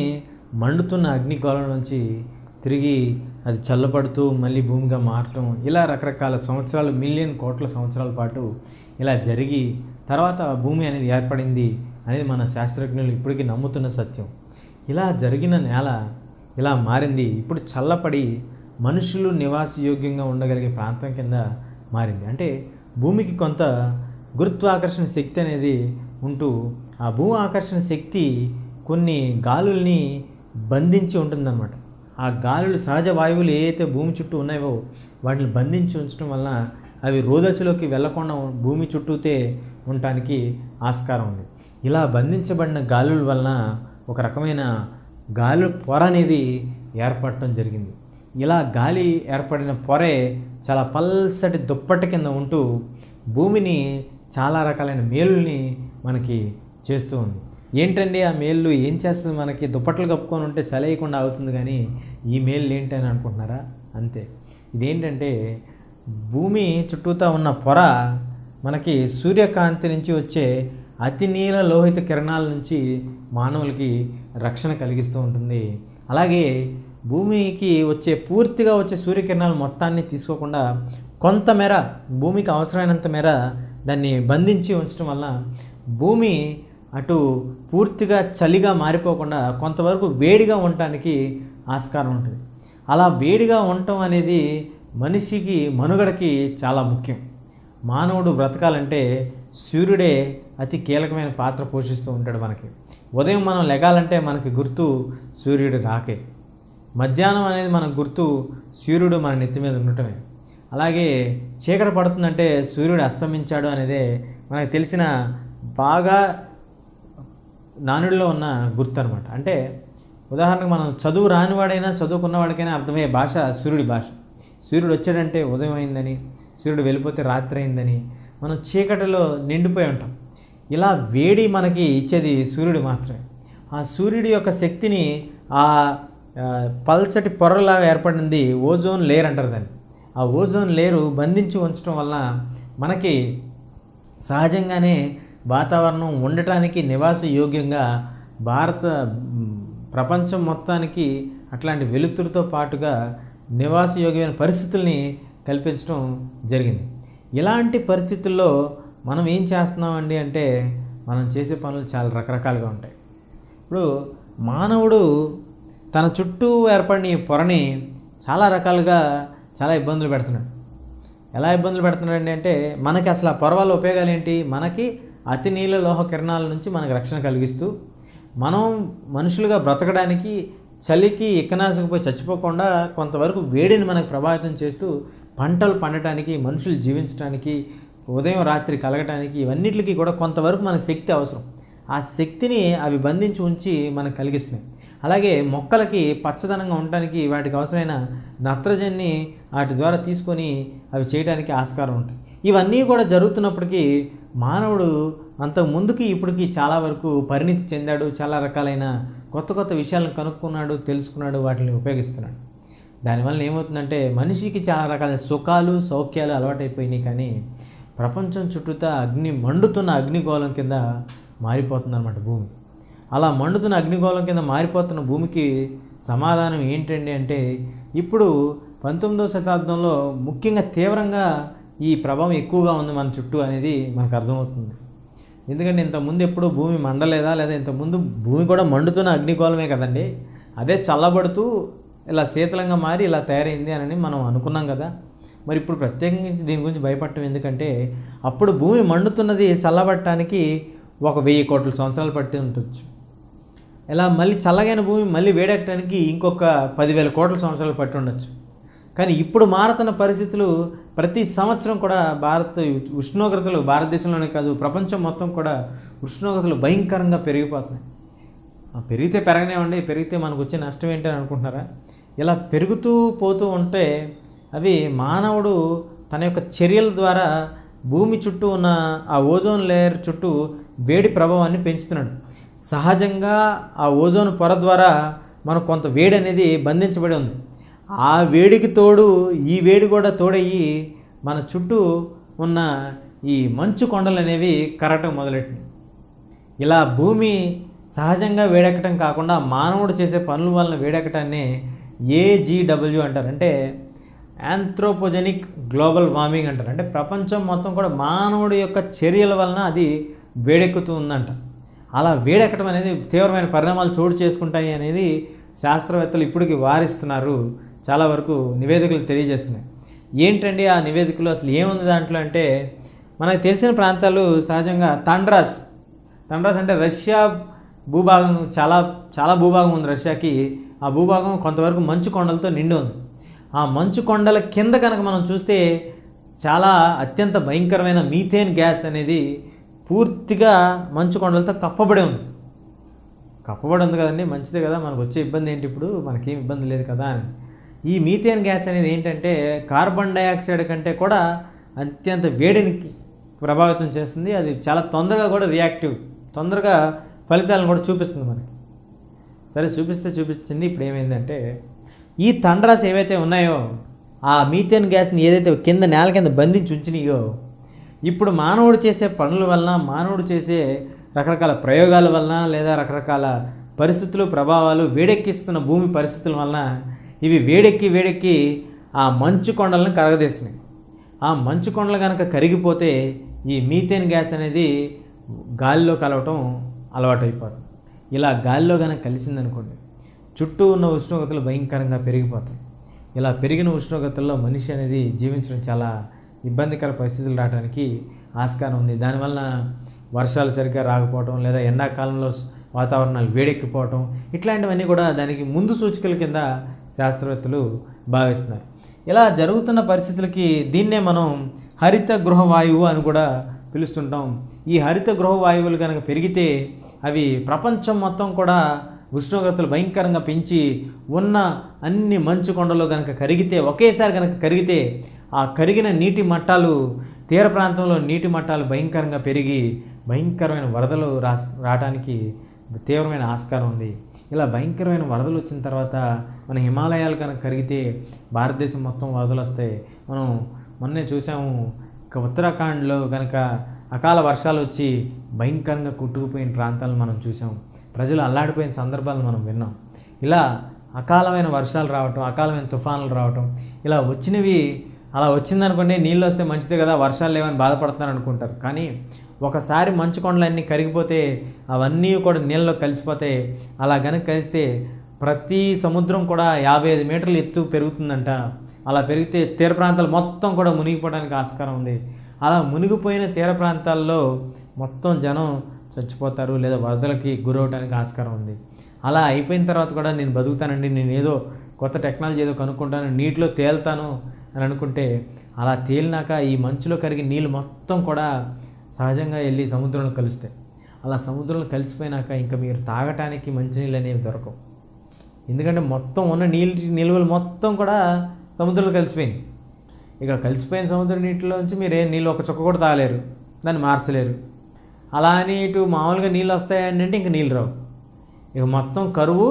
మండుతున్న అగ్నిగోళం నుంచి తిరిగి అది చల్లబడుతూ మళ్ళీ భూమిగా మారటం ఇలా రకరకాల సంవత్సరాలు మిలియన్ కోట్ల సంవత్సరాల పాటు ఇలా జరిగి తర్వాత భూమి అనేది ఏర్పడింది అనేది మన శాస్త్రజ్ఞులు ఇప్పటికీ నమ్ముతున్న సత్యం ఇలా జరిగిన నేల ఇలా మారింది ఇప్పుడు చల్లపడి మనుషులు నివాసయోగ్యంగా ఉండగలిగే ప్రాంతం కింద మారింది అంటే భూమికి కొంత గురుత్వాకర్షణ శక్తి అనేది ఉంటూ ఆ భూ ఆకర్షణ శక్తి కొన్ని గాలుల్ని బంధించి ఉంటుందన్నమాట ఆ గాలులు సహజ వాయువులు ఏవైతే భూమి చుట్టూ ఉన్నాయో వాటిని బంధించి ఉంచడం వలన అవి రోదశలోకి వెళ్లకుండా భూమి చుట్టూతే ఉండటానికి ఆస్కారం ఉంది ఇలా బంధించబడిన గాలుల వలన ఒక రకమైన గాలి పొర అనేది ఏర్పడటం జరిగింది ఇలా గాలి ఏర్పడిన పొరే చాలా పల్సటి దుప్పటి కింద ఉంటూ భూమిని చాలా రకాలైన మేలుల్ని మనకి చేస్తూ ఉంది ఏంటండి ఆ మేళ్ళు ఏం చేస్తుంది మనకి దుప్పట్లు కప్పుకొని ఉంటే చలేయకుండా అవుతుంది కానీ ఈ మేళ్ళు ఏంటి అని అనుకుంటున్నారా అంతే ఇదేంటంటే భూమి చుట్టూతా ఉన్న పొర మనకి సూర్యకాంతి నుంచి వచ్చే అతి నీల లోహిత కిరణాల నుంచి మానవులకి రక్షణ కలిగిస్తూ ఉంటుంది అలాగే భూమికి వచ్చే పూర్తిగా వచ్చే సూర్యకిరణాలు మొత్తాన్ని తీసుకోకుండా కొంతమేర భూమికి అవసరమైనంత మేర దాన్ని బంధించి ఉంచడం వల్ల భూమి అటు పూర్తిగా చలిగా మారిపోకుండా కొంతవరకు వేడిగా ఉండటానికి ఆస్కారం ఉంటుంది అలా వేడిగా ఉండటం అనేది మనిషికి మనుగడకి చాలా ముఖ్యం మానవుడు బ్రతకాలంటే సూర్యుడే అతి కీలకమైన పాత్ర పోషిస్తూ ఉంటాడు మనకి ఉదయం మనం లెగాలంటే మనకి గుర్తు సూర్యుడు రాకే మధ్యాహ్నం అనేది మనకు గుర్తు సూర్యుడు మన నెత్తి మీద ఉండటమే అలాగే చీకటి పడుతుందంటే సూర్యుడు అస్తమించాడు అనేదే మనకు తెలిసిన బాగా నానుడిలో ఉన్న గుర్తు అనమాట అంటే ఉదాహరణకు మనం చదువు రానివాడైనా చదువుకున్నవాడికైనా అర్థమయ్యే భాష సూర్యుడి భాష సూర్యుడు వచ్చాడంటే ఉదయం అయిందని సూర్యుడు వెళ్ళిపోతే రాత్రి అయిందని మనం చీకటిలో నిండిపోయి ఉంటాం ఇలా వేడి మనకి ఇచ్చేది సూర్యుడు మాత్రమే ఆ సూర్యుడి యొక్క శక్తిని ఆ ఆ, పల్చటి పొరలాగా ఏర్పడింది ఓజోన్ లేయర్ అంటారు దాన్ని ఆ ఓజోన్ లేరు బంధించి ఉంచడం వల్ల మనకి సహజంగానే వాతావరణం ఉండటానికి నివాస యోగ్యంగా భారత మ్, ప్రపంచం మొత్తానికి అట్లాంటి వెలుతురుతో పాటుగా నివాస యోగ్యమైన పరిస్థితుల్ని కల్పించడం జరిగింది ఇలాంటి పరిస్థితుల్లో మనం ఏం చేస్తున్నామండి అంటే మనం చేసే పనులు చాలా రకరకాలుగా ఉంటాయి ఇప్పుడు మానవుడు తన చుట్టూ ఏర్పడిన ఈ పొరని చాలా రకాలుగా చాలా ఇబ్బందులు పెడుతున్నాడు ఎలా ఇబ్బందులు పెడుతున్నాడండి అంటే మనకి అసలు ఆ పొర వల్ల ఉపయోగాలు ఏంటి మనకి అతి నీల లోహ కిరణాల నుంచి మనకు రక్షణ కలిగిస్తూ మనం మనుషులుగా బ్రతకడానికి చలికి ఎక్కనాసకపోయి చచ్చిపోకుండా కొంతవరకు వేడిని మనకు ప్రభావితం చేస్తూ పంటలు పండటానికి మనుషులు జీవించడానికి ఉదయం రాత్రి కలగటానికి ఇవన్నిటికీ కూడా కొంతవరకు మనకు శక్తి అవసరం ఆ శక్తిని అవి బంధించి ఉంచి మనకు కలిగిస్తున్నాయి అలాగే మొక్కలకి పచ్చదనంగా ఉండటానికి వాటికి అవసరమైన నత్రజన్ని వాటి ద్వారా తీసుకొని అవి చేయడానికి ఆస్కారం ఉంటుంది ఇవన్నీ కూడా జరుగుతున్నప్పటికీ మానవుడు అంత ముందుకి ఇప్పటికి చాలా వరకు పరిణితి చెందాడు చాలా రకాలైన కొత్త కొత్త విషయాలను కనుక్కున్నాడు తెలుసుకున్నాడు వాటిని ఉపయోగిస్తున్నాడు దానివల్ల ఏమవుతుందంటే మనిషికి చాలా రకాల సుఖాలు సౌఖ్యాలు అలవాటైపోయినాయి కానీ ప్రపంచం చుట్టూతా అగ్ని మండుతున్న అగ్నిగోళం కింద మారిపోతుందన్నమాట భూమి అలా మండుతున్న అగ్నిగోళం కింద మారిపోతున్న భూమికి సమాధానం ఏంటండి అంటే ఇప్పుడు పంతొమ్మిదవ శతాబ్దంలో ముఖ్యంగా తీవ్రంగా ఈ ప్రభావం ఎక్కువగా ఉంది మన చుట్టూ అనేది మనకు అర్థమవుతుంది ఎందుకంటే ఇంతకుముందు ఎప్పుడు భూమి మండలేదా లేదా ఇంతకుముందు భూమి కూడా మండుతున్న అగ్నిగోళమే కదండి అదే చల్లబడుతూ ఇలా శీతలంగా మారి ఇలా తయారైంది అని మనం అనుకున్నాం కదా మరి ఇప్పుడు ప్రత్యేకంగా దీని గురించి భయపడటం ఎందుకంటే అప్పుడు భూమి మండుతున్నది చల్లబడటానికి ఒక వెయ్యి కోట్ల సంవత్సరాలు పట్టి ఉండొచ్చు ఇలా మళ్ళీ చల్లగైన భూమి మళ్ళీ వేడెక్కడానికి ఇంకొక పదివేల కోట్ల సంవత్సరాలు పట్టి ఉండొచ్చు కానీ ఇప్పుడు మారుతున్న పరిస్థితులు ప్రతి సంవత్సరం కూడా భారత ఉష్ణోగ్రతలు భారతదేశంలోనే కాదు ప్రపంచం మొత్తం కూడా ఉష్ణోగ్రతలు భయంకరంగా పెరిగిపోతున్నాయి ఆ, పెరిగితే పెరగనివ్వండి పెరిగితే మనకు వచ్చే నష్టం ఏంటి అని అనుకుంటున్నారా ఇలా పెరుగుతూ పోతూ ఉంటే అవి మానవుడు తన యొక్క చర్యల ద్వారా భూమి చుట్టూ ఉన్న ఆ ఓజోన్ లేయర్ చుట్టూ వేడి ప్రభావాన్ని పెంచుతున్నాడు సహజంగా ఆ ఓజోన్ పొర ద్వారా మనకు కొంత వేడి అనేది బంధించబడి ఉంది ఆ వేడికి తోడు ఈ వేడి కూడా తోడయ్యి మన చుట్టూ ఉన్న ఈ మంచు కొండలు అనేవి కరగటం మొదలెట్టినాయి ఇలా భూమి సహజంగా వేడెక్కటం కాకుండా మానవుడు చేసే పనుల వలన వేడెక్కటాన్ని ఏజీడబ్ల్యూ అంటారు అంటే యాంథ్రోపోజెనిక్ గ్లోబల్ వార్మింగ్ అంటారు అంటే ప్రపంచం మొత్తం కూడా మానవుడి యొక్క చర్యల వలన అది వేడెక్కుతూ ఉందంట అలా వేడెక్కడం అనేది తీవ్రమైన పరిణామాలు చోటు చేసుకుంటాయి అనేది శాస్త్రవేత్తలు ఇప్పటికి వారిస్తున్నారు చాలా వరకు నివేదికలు తెలియజేస్తున్నాయి ఏంటండి ఆ నివేదికలు అసలు ఏముంది దాంట్లో అంటే మనకు తెలిసిన ప్రాంతాలు సహజంగా తండ్రాస్ తండ్రాస్ అంటే రష్యా భూభాగం చాలా చాలా భూభాగం ఉంది రష్యాకి ఆ భూభాగం కొంతవరకు మంచు కొండలతో నిండి ఉంది ఆ మంచు కొండల కింద కనుక మనం చూస్తే చాలా అత్యంత భయంకరమైన మీథేన్ గ్యాస్ అనేది పూర్తిగా మంచు కొండలతో కప్పబడి ఉంది కప్పబడి ఉంది కదండి మంచిదే కదా మనకు వచ్చే ఇబ్బంది ఏంటి ఇప్పుడు మనకేం ఇబ్బంది లేదు కదా అని ఈ మీథేన్ గ్యాస్ అనేది ఏంటంటే కార్బన్ డైఆక్సైడ్ కంటే కూడా అత్యంత వేడిని ప్రభావితం చేస్తుంది అది చాలా తొందరగా కూడా రియాక్టివ్ తొందరగా ఫలితాలను కూడా చూపిస్తుంది మనకి సరే చూపిస్తే చూపించింది ఇప్పుడు ఏమైందంటే ఈ తండ్రాస్ ఏవైతే ఉన్నాయో ఆ మీథేన్ గ్యాస్ని ఏదైతే కింద నేల కింద బంధించి ఉంచినాయో ఇప్పుడు మానవుడు చేసే పనుల వలన మానవుడు చేసే రకరకాల ప్రయోగాల వలన లేదా రకరకాల పరిస్థితులు ప్రభావాలు వేడెక్కిస్తున్న భూమి పరిస్థితుల వలన ఇవి వేడెక్కి వేడెక్కి ఆ మంచు కొండలను కరగదీస్తున్నాయి ఆ మంచు కొండలు కనుక కరిగిపోతే ఈ మీథేన్ గ్యాస్ అనేది గాలిలో కలవటం అలవాటైపోతుంది ఇలా గాలిలో కనుక కలిసిందనుకోండి చుట్టూ ఉన్న ఉష్ణోగ్రతలు భయంకరంగా పెరిగిపోతాయి ఇలా పెరిగిన ఉష్ణోగ్రతల్లో మనిషి అనేది జీవించడం చాలా ఇబ్బందికర పరిస్థితులు రావడానికి ఆస్కారం ఉంది దానివల్ల వర్షాలు సరిగ్గా రాకపోవడం లేదా ఎండాకాలంలో వాతావరణాలు వేడెక్కిపోవటం ఇట్లాంటివన్నీ కూడా దానికి ముందు సూచికల కింద శాస్త్రవేత్తలు భావిస్తున్నారు ఇలా జరుగుతున్న పరిస్థితులకి దీన్నే మనం హరిత గృహ వాయువు అని కూడా పిలుస్తుంటాం ఈ హరిత గృహ వాయువులు కనుక పెరిగితే అవి ప్రపంచం మొత్తం కూడా ఉష్ణోగ్రతలు భయంకరంగా పెంచి ఉన్న అన్ని మంచు కొండలు కనుక కరిగితే ఒకేసారి కనుక కరిగితే ఆ కరిగిన నీటి మట్టాలు తీర ప్రాంతంలో నీటి మట్టాలు భయంకరంగా పెరిగి భయంకరమైన వరదలు రా రావడానికి తీవ్రమైన ఆస్కారం ఉంది ఇలా భయంకరమైన వరదలు వచ్చిన తర్వాత మన హిమాలయాలు కనుక కరిగితే భారతదేశం మొత్తం వరదలు వస్తాయి మనం మొన్నే చూసాము ఇక ఉత్తరాఖండ్లో కనుక అకాల వర్షాలు వచ్చి భయంకరంగా కొట్టుకుపోయిన ప్రాంతాలను మనం చూసాం ప్రజలు అల్లాడిపోయిన సందర్భాలను మనం విన్నాం ఇలా అకాలమైన వర్షాలు రావటం అకాలమైన తుఫానులు రావటం ఇలా వచ్చినవి అలా వచ్చిందనుకోండి నీళ్ళు వస్తే మంచిదే కదా వర్షాలు లేవని బాధపడుతున్నారు అనుకుంటారు కానీ ఒకసారి మంచు కొండలన్నీ కరిగిపోతే అవన్నీ కూడా నీళ్ళలో కలిసిపోతే అలా కనుక కలిస్తే ప్రతి సముద్రం కూడా యాభై ఐదు మీటర్లు ఎత్తు పెరుగుతుందంట అలా పెరిగితే తీర ప్రాంతాలు మొత్తం కూడా మునిగిపోవడానికి ఆస్కారం ఉంది అలా మునిగిపోయిన తీర ప్రాంతాల్లో మొత్తం జనం చచ్చిపోతారు లేదా వరదలకి గురవడానికి ఆస్కారం ఉంది అలా అయిపోయిన తర్వాత కూడా నేను బతుకుతానండి నేను ఏదో కొత్త టెక్నాలజీ ఏదో కనుక్కుంటాను నీటిలో తేలుతాను అని అనుకుంటే అలా తేలినాక ఈ మంచులో కరిగి నీళ్ళు మొత్తం కూడా సహజంగా వెళ్ళి సముద్రంలో కలుస్తాయి అలా సముద్రంలో కలిసిపోయినాక ఇంకా మీరు తాగటానికి మంచినీళ్ళు అనేవి దొరకవు ఎందుకంటే మొత్తం ఉన్న నీళ్ళ నిల్వలు మొత్తం కూడా సముద్రంలో కలిసిపోయింది ఇక కలిసిపోయిన సముద్ర నీటిలోంచి మీరు ఏ నీళ్ళు ఒక చుక్క కూడా తాగలేరు దాన్ని మార్చలేరు అలా అని ఇటు మామూలుగా నీళ్ళు వస్తాయండి అంటే ఇంక నీళ్ళు రావు ఇక మొత్తం కరువు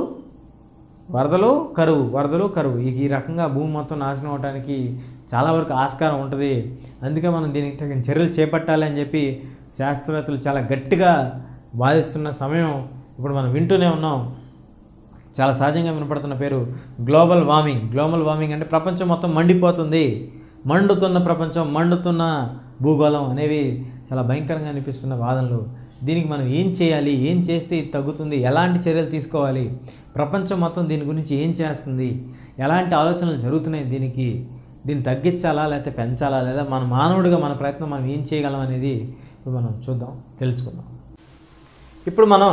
వరదలు కరువు వరదలు కరువు ఇక ఈ రకంగా భూమి మొత్తం నాశనం అవడానికి చాలా వరకు ఆస్కారం ఉంటుంది అందుకే మనం దీనికి తగిన చర్యలు చేపట్టాలి అని చెప్పి శాస్త్రవేత్తలు చాలా గట్టిగా వాదిస్తున్న సమయం ఇప్పుడు మనం వింటూనే ఉన్నాం చాలా సహజంగా వినపడుతున్న పేరు గ్లోబల్ వార్మింగ్ గ్లోబల్ వార్మింగ్ అంటే ప్రపంచం మొత్తం మండిపోతుంది మండుతున్న ప్రపంచం మండుతున్న భూగోళం అనేవి చాలా భయంకరంగా అనిపిస్తున్న వాదనలు దీనికి మనం ఏం చేయాలి ఏం చేస్తే ఇది తగ్గుతుంది ఎలాంటి చర్యలు తీసుకోవాలి ప్రపంచం మొత్తం దీని గురించి ఏం చేస్తుంది ఎలాంటి ఆలోచనలు జరుగుతున్నాయి దీనికి దీన్ని తగ్గించాలా లేకపోతే పెంచాలా లేదా మన మానవుడిగా మన ప్రయత్నం మనం ఏం చేయగలం అనేది ఇప్పుడు మనం చూద్దాం తెలుసుకుందాం ఇప్పుడు మనం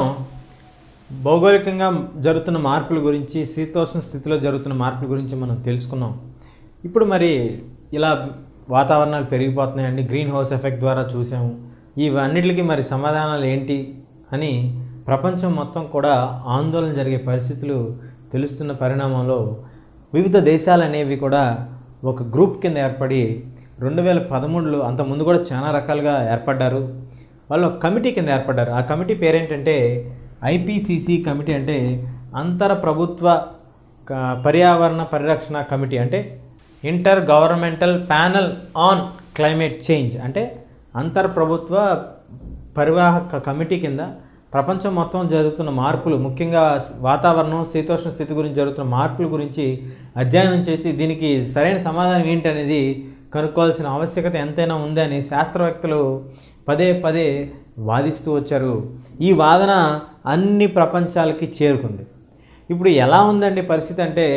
భౌగోళికంగా జరుగుతున్న మార్పుల గురించి శీతోష్ణ స్థితిలో జరుగుతున్న మార్పుల గురించి మనం తెలుసుకున్నాం ఇప్పుడు మరి ఇలా వాతావరణాలు పెరిగిపోతున్నాయండి గ్రీన్ హౌస్ ఎఫెక్ట్ ద్వారా చూసాము ఇవన్నిటికి మరి సమాధానాలు ఏంటి అని ప్రపంచం మొత్తం కూడా ఆందోళన జరిగే పరిస్థితులు తెలుస్తున్న పరిణామంలో వివిధ దేశాలు అనేవి కూడా ఒక గ్రూప్ కింద ఏర్పడి రెండు వేల పదమూడులో అంతకుముందు కూడా చాలా రకాలుగా ఏర్పడ్డారు వాళ్ళు ఒక కమిటీ కింద ఏర్పడ్డారు ఆ కమిటీ పేరేంటంటే ఐపీసీసీ కమిటీ అంటే అంతర ప్రభుత్వ క- పర్యావరణ పరిరక్షణ కమిటీ అంటే intergovernmental panel on climate change అంటే అంతర్ ప్రభుత్వ పరివాహక కమిటీ కింద ప్రపంచం మొత్తం జరుగుతున్న మార్పులు ముఖ్యంగా వాతావరణం శీతోష్ణ స్థితి గురించి జరుగుతున్న మార్పుల గురించి అధ్యయనం చేసి దీనికి సరైన సమాధానం ఏంటనేది కనుక్కోవాల్సిన ఆవశ్యకత ఎంతైనా ఉందని శాస్త్రవేత్తలు పదే పదే వాదిస్తూ వచ్చారు ఈ వాదన అన్ని ప్రపంచాలకి చేరుకుంది ఇప్పుడు ఎలా ఉందండి పరిస్థితి అంటే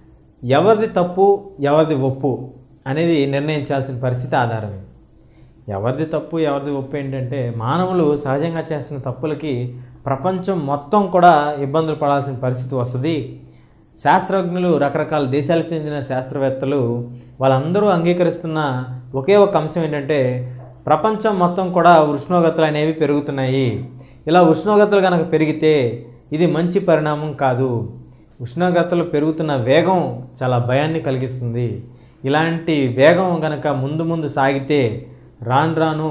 ఎవరిది తప్పు ఎవరిది ఒప్పు అనేది నిర్ణయించాల్సిన పరిస్థితి ఆధారమే ఎవరిది తప్పు ఎవరిది ఒప్పు ఏంటంటే మానవులు సహజంగా చేస్తున్న తప్పులకి ప్రపంచం మొత్తం కూడా ఇబ్బందులు పడాల్సిన పరిస్థితి వస్తుంది శాస్త్రజ్ఞులు రకరకాల దేశాలకు చెందిన శాస్త్రవేత్తలు వాళ్ళందరూ అంగీకరిస్తున్న ఒకే ఒక అంశం ఏంటంటే ప్రపంచం మొత్తం కూడా ఉష్ణోగ్రతలు అనేవి పెరుగుతున్నాయి ఇలా ఉష్ణోగ్రతలు కనుక పెరిగితే ఇది మంచి పరిణామం కాదు ఉష్ణోగ్రతలు పెరుగుతున్న వేగం చాలా భయాన్ని కలిగిస్తుంది ఇలాంటి వేగం గనక ముందు ముందు సాగితే రాను రాను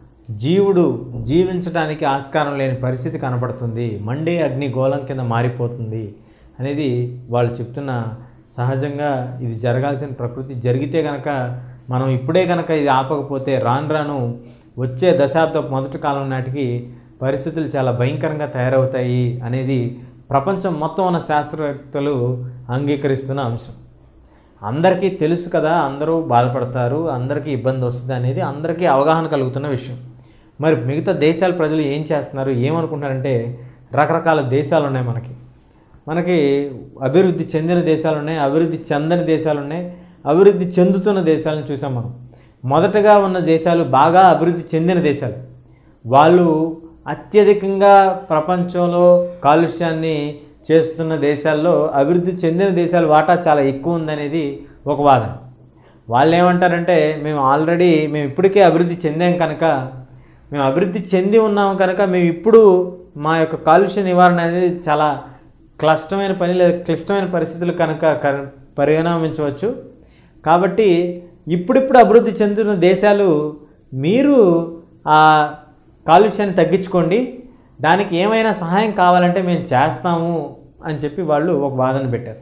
జీవుడు జీవించడానికి ఆస్కారం లేని పరిస్థితి కనపడుతుంది మండే అగ్ని గోళం కింద మారిపోతుంది అనేది వాళ్ళు చెప్తున్న సహజంగా ఇది జరగాల్సిన ప్రకృతి జరిగితే గనక మనం ఇప్పుడే కనుక ఇది ఆపకపోతే రాను రాను వచ్చే దశాబ్దపు మొదటి కాలం నాటికి పరిస్థితులు చాలా భయంకరంగా తయారవుతాయి అనేది ప్రపంచం మొత్తం ఉన్న శాస్త్రవేత్తలు అంగీకరిస్తున్న అంశం అందరికీ తెలుసు కదా అందరూ బాధపడతారు అందరికీ ఇబ్బంది వస్తుంది అనేది అందరికీ అవగాహన కలుగుతున్న విషయం మరి మిగతా దేశాల ప్రజలు ఏం చేస్తున్నారు ఏమనుకుంటున్నారంటే రకరకాల దేశాలు ఉన్నాయి మనకి మనకి అభివృద్ధి చెందిన దేశాలు ఉన్నాయి అభివృద్ధి చెందని దేశాలు ఉన్నాయి అభివృద్ధి చెందుతున్న దేశాలను చూసాం మనం మొదటగా ఉన్న దేశాలు బాగా అభివృద్ధి చెందిన దేశాలు వాళ్ళు అత్యధికంగా ప్రపంచంలో కాలుష్యాన్ని చేస్తున్న దేశాల్లో అభివృద్ధి చెందిన దేశాల వాటా చాలా ఎక్కువ ఉందనేది ఒక వాదన వాళ్ళు ఏమంటారంటే మేము ఆల్రెడీ మేము ఇప్పటికే అభివృద్ధి చెందాం కనుక మేము అభివృద్ధి చెంది ఉన్నాము కనుక మేము ఇప్పుడు మా యొక్క కాలుష్య నివారణ అనేది చాలా క్లిష్టమైన పని లేదా క్లిష్టమైన పరిస్థితులు కనుక క- పరిగణించవచ్చు కాబట్టి ఇప్పుడిప్పుడు అభివృద్ధి చెందుతున్న దేశాలు మీరు ఆ కాలుష్యాన్ని తగ్గించుకోండి దానికి ఏమైనా సహాయం కావాలంటే మేము చేస్తాము అని చెప్పి వాళ్ళు ఒక వాదన పెట్టారు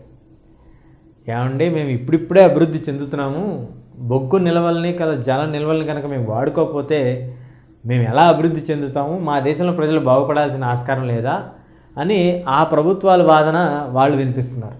ఏమండి మేము ఇప్పుడిప్పుడే అభివృద్ధి చెందుతున్నాము బొగ్గు నిల్వల్ని కదా జల నిల్వల్ని కనుక మేము వాడుకోకపోతే మేము ఎలా అభివృద్ధి చెందుతాము మా దేశంలో ప్రజలు బాగుపడాల్సిన ఆస్కారం లేదా అని ఆ ప్రభుత్వాల వాదన వాళ్ళు వినిపిస్తున్నారు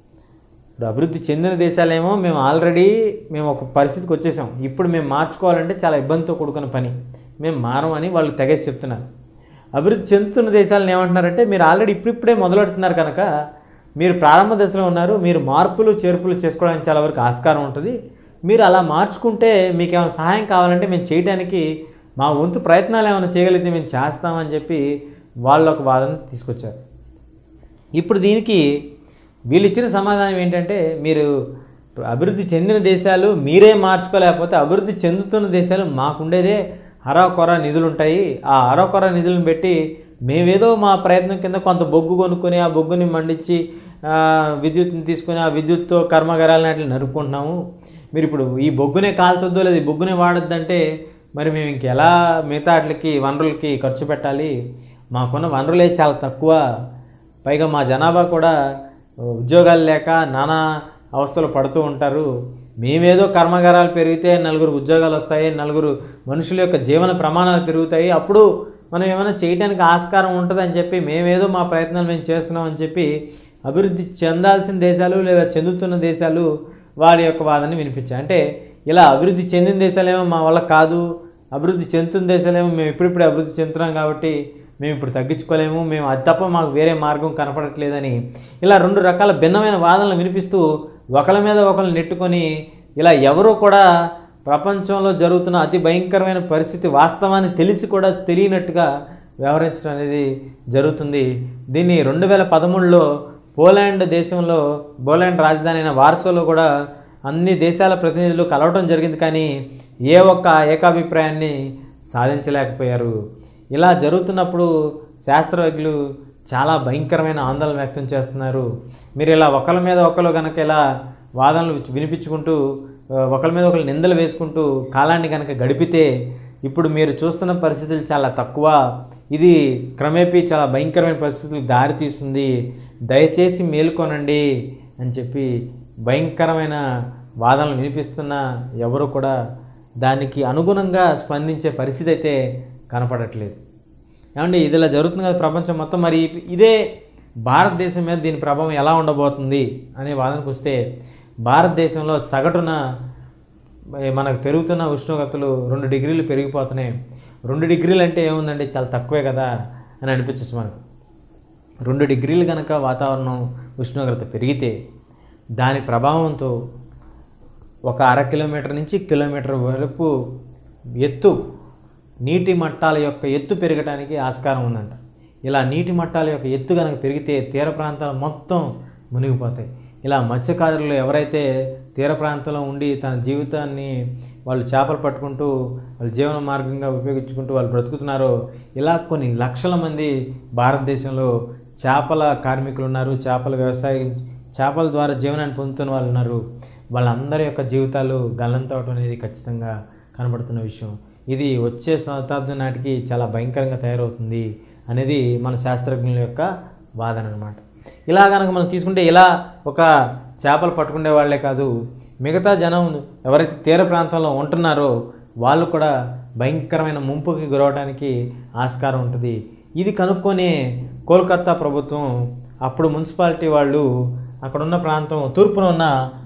ఇప్పుడు అభివృద్ధి చెందిన దేశాలేమో మేము ఆల్రెడీ మేము ఒక పరిస్థితికి వచ్చేసాం ఇప్పుడు మేము మార్చుకోవాలంటే చాలా ఇబ్బందితో కూడుకున్న పని మేము మారమని వాళ్ళు తెగేసి చెప్తున్నారు అభివృద్ధి చెందుతున్న దేశాలను ఏమంటున్నారంటే మీరు ఆల్రెడీ ఇప్పుడిప్పుడే మొదలెడుతున్నారు కనుక మీరు ప్రారంభ దశలో ఉన్నారు మీరు మార్పులు చేర్పులు చేసుకోవడానికి చాలా వరకు ఆస్కారం ఉంటుంది మీరు అలా మార్చుకుంటే మీకు ఏమైనా సహాయం కావాలంటే మేము చేయడానికి మా వంతు ప్రయత్నాలు ఏమైనా చేయగలిగితే మేము చేస్తామని చెప్పి వాళ్ళు ఒక వాదన తీసుకొచ్చారు ఇప్పుడు దీనికి వీళ్ళు ఇచ్చిన సమాధానం ఏంటంటే మీరు అభివృద్ధి చెందిన దేశాలు మీరే మార్చుకోలేకపోతే అభివృద్ధి చెందుతున్న దేశాలు మాకుండేదే అరాకొర నిధులు ఉంటాయి ఆ అరాకొర నిధులను పెట్టి మేమేదో మా ప్రయత్నం కింద కొంత బొగ్గు కొనుక్కొని ఆ బొగ్గుని మండించి ఆ, విద్యుత్ని తీసుకొని ఆ విద్యుత్తో కర్మాగారాలను అట్లా నరుపుకుంటున్నాము మీరు ఇప్పుడు ఈ బొగ్గునే కాల్చొద్దు లేదా ఈ బొగ్గునే వాడొద్దంటే మరి మేము ఇంకెలా మిగతా వాటికి వనరులకి ఖర్చు పెట్టాలి మాకున్న వనరులే చాలా తక్కువ పైగా మా జనాభా కూడా ఉద్యోగాలు లేక నానా అవస్థలు పడుతూ ఉంటారు మేమేదో కర్మాగారాలు పెరిగితే నలుగురు ఉద్యోగాలు వస్తాయి నలుగురు మనుషుల యొక్క జీవన ప్రమాణాలు పెరుగుతాయి అప్పుడు మనం ఏమైనా చేయడానికి ఆస్కారం ఉంటుందని చెప్పి మేమేదో మా ప్రయత్నాలు మేము చేస్తున్నాం అని చెప్పి అభివృద్ధి చెందాల్సిన దేశాలు లేదా చెందుతున్న దేశాలు వారి యొక్క వాదనని వినిపించాయి అంటే ఇలా అభివృద్ధి చెందిన దేశాలేమో మా వల్ల కాదు అభివృద్ధి చెందుతున్న దేశాలేమో మేము ఇప్పుడిప్పుడే అభివృద్ధి చెందుతున్నాం కాబట్టి మేము ఇప్పుడు తగ్గించుకోలేము మేము అది తప్ప మాకు వేరే మార్గం కనపడట్లేదని ఇలా రెండు రకాల భిన్నమైన వాదనలు వినిపిస్తూ ఒకరి మీద ఒకరు నెట్టుకొని ఇలా ఎవరూ కూడా ప్రపంచంలో జరుగుతున్న అతి భయంకరమైన పరిస్థితి వాస్తవాన్ని తెలిసి కూడా తెలియనట్టుగా వ్యవహరించడం అనేది జరుగుతుంది దీన్ని రెండు వేల పదమూడులో పోలాండ్ దేశంలో పోలాండ్ రాజధాని అయిన వార్సోలో కూడా అన్ని దేశాల ప్రతినిధులు కలవటం జరిగింది కానీ ఏ ఒక్క ఏకాభిప్రాయాన్ని సాధించలేకపోయారు ఇలా జరుగుతున్నప్పుడు శాస్త్రవేత్తలు చాలా భయంకరమైన ఆందోళన వ్యక్తం చేస్తున్నారు మీరు ఇలా ఒకరి మీద ఒకరు కనుక ఇలా వాదనలు వినిపించుకుంటూ ఆ, ఒకరి మీద ఒకరు నిందలు వేసుకుంటూ కాలాన్ని కనుక గడిపితే ఇప్పుడు మీరు చూస్తున్న పరిస్థితులు చాలా తక్కువ ఇది క్రమేపీ చాలా భయంకరమైన పరిస్థితులకు దారితీస్తుంది దయచేసి మేలుకోనండి అని చెప్పి భయంకరమైన వాదనలు వినిపిస్తున్న ఎవరు కూడా దానికి అనుగుణంగా స్పందించే పరిస్థితి అయితే కనపడట్లేదు ఏమండి ఇది ఇలా జరుగుతుంది కదా ప్రపంచం మొత్తం మరి ఇదే భారతదేశం మీద దీని ప్రభావం ఎలా ఉండబోతుంది అనే వాదనకు వస్తే భారతదేశంలో సగటున ఏ మనకు పెరుగుతున్న ఉష్ణోగ్రతలు రెండు డిగ్రీలు పెరిగిపోతున్నాయి రెండు డిగ్రీలు అంటే ఏముందండి చాలా తక్కువే కదా అని అనిపించచ్చు మనకు రెండు డిగ్రీలు కనుక వాతావరణం ఉష్ణోగ్రత పెరిగితే దాని ప్రభావంతో ఒక అర కిలోమీటర్ నుంచి కిలోమీటర్ వరకు ఎత్తు నీటి మట్టాల యొక్క ఎత్తు పెరగడానికి ఆస్కారం ఉందంట ఇలా నీటి మట్టాల యొక్క ఎత్తు కనుక పెరిగితే తీర ప్రాంతాలు మొత్తం మునిగిపోతాయి ఇలా మత్స్యకారులు ఎవరైతే తీర ప్రాంతంలో ఉండి తన జీవితాన్ని వాళ్ళు చేపలు పట్టుకుంటూ వాళ్ళ జీవన మార్గంగా ఉపయోగించుకుంటూ వాళ్ళు బ్రతుకుతున్నారో ఇలా కొన్ని లక్షల మంది భారతదేశంలో చేపల కార్మికులు ఉన్నారు చేపల వ్యవసాయం చేపల ద్వారా జీవనాన్ని పొందుతున్న వాళ్ళు ఉన్నారు వాళ్ళందరి యొక్క జీవితాలు గల్లంతవటం అనేది ఖచ్చితంగా కనబడుతున్న విషయం ఇది వచ్చే శతాబ్దం నాటికి చాలా భయంకరంగా తయారవుతుంది అనేది మన శాస్త్రజ్ఞుల యొక్క వాదన అనమాట ఇలా కనుక మనం తీసుకుంటే ఇలా ఒక చేపలు పట్టుకునే వాళ్ళే కాదు మిగతా జనం ఎవరైతే తీర ప్రాంతంలో ఉంటున్నారో వాళ్ళు కూడా భయంకరమైన ముంపుకి గురవడానికి ఆస్కారం ఉంటుంది ఇది కనుక్కొని కోల్కత్తా ప్రభుత్వం అప్పుడు మున్సిపాలిటీ వాళ్ళు అక్కడున్న ప్రాంతం తూర్పున ఉన్న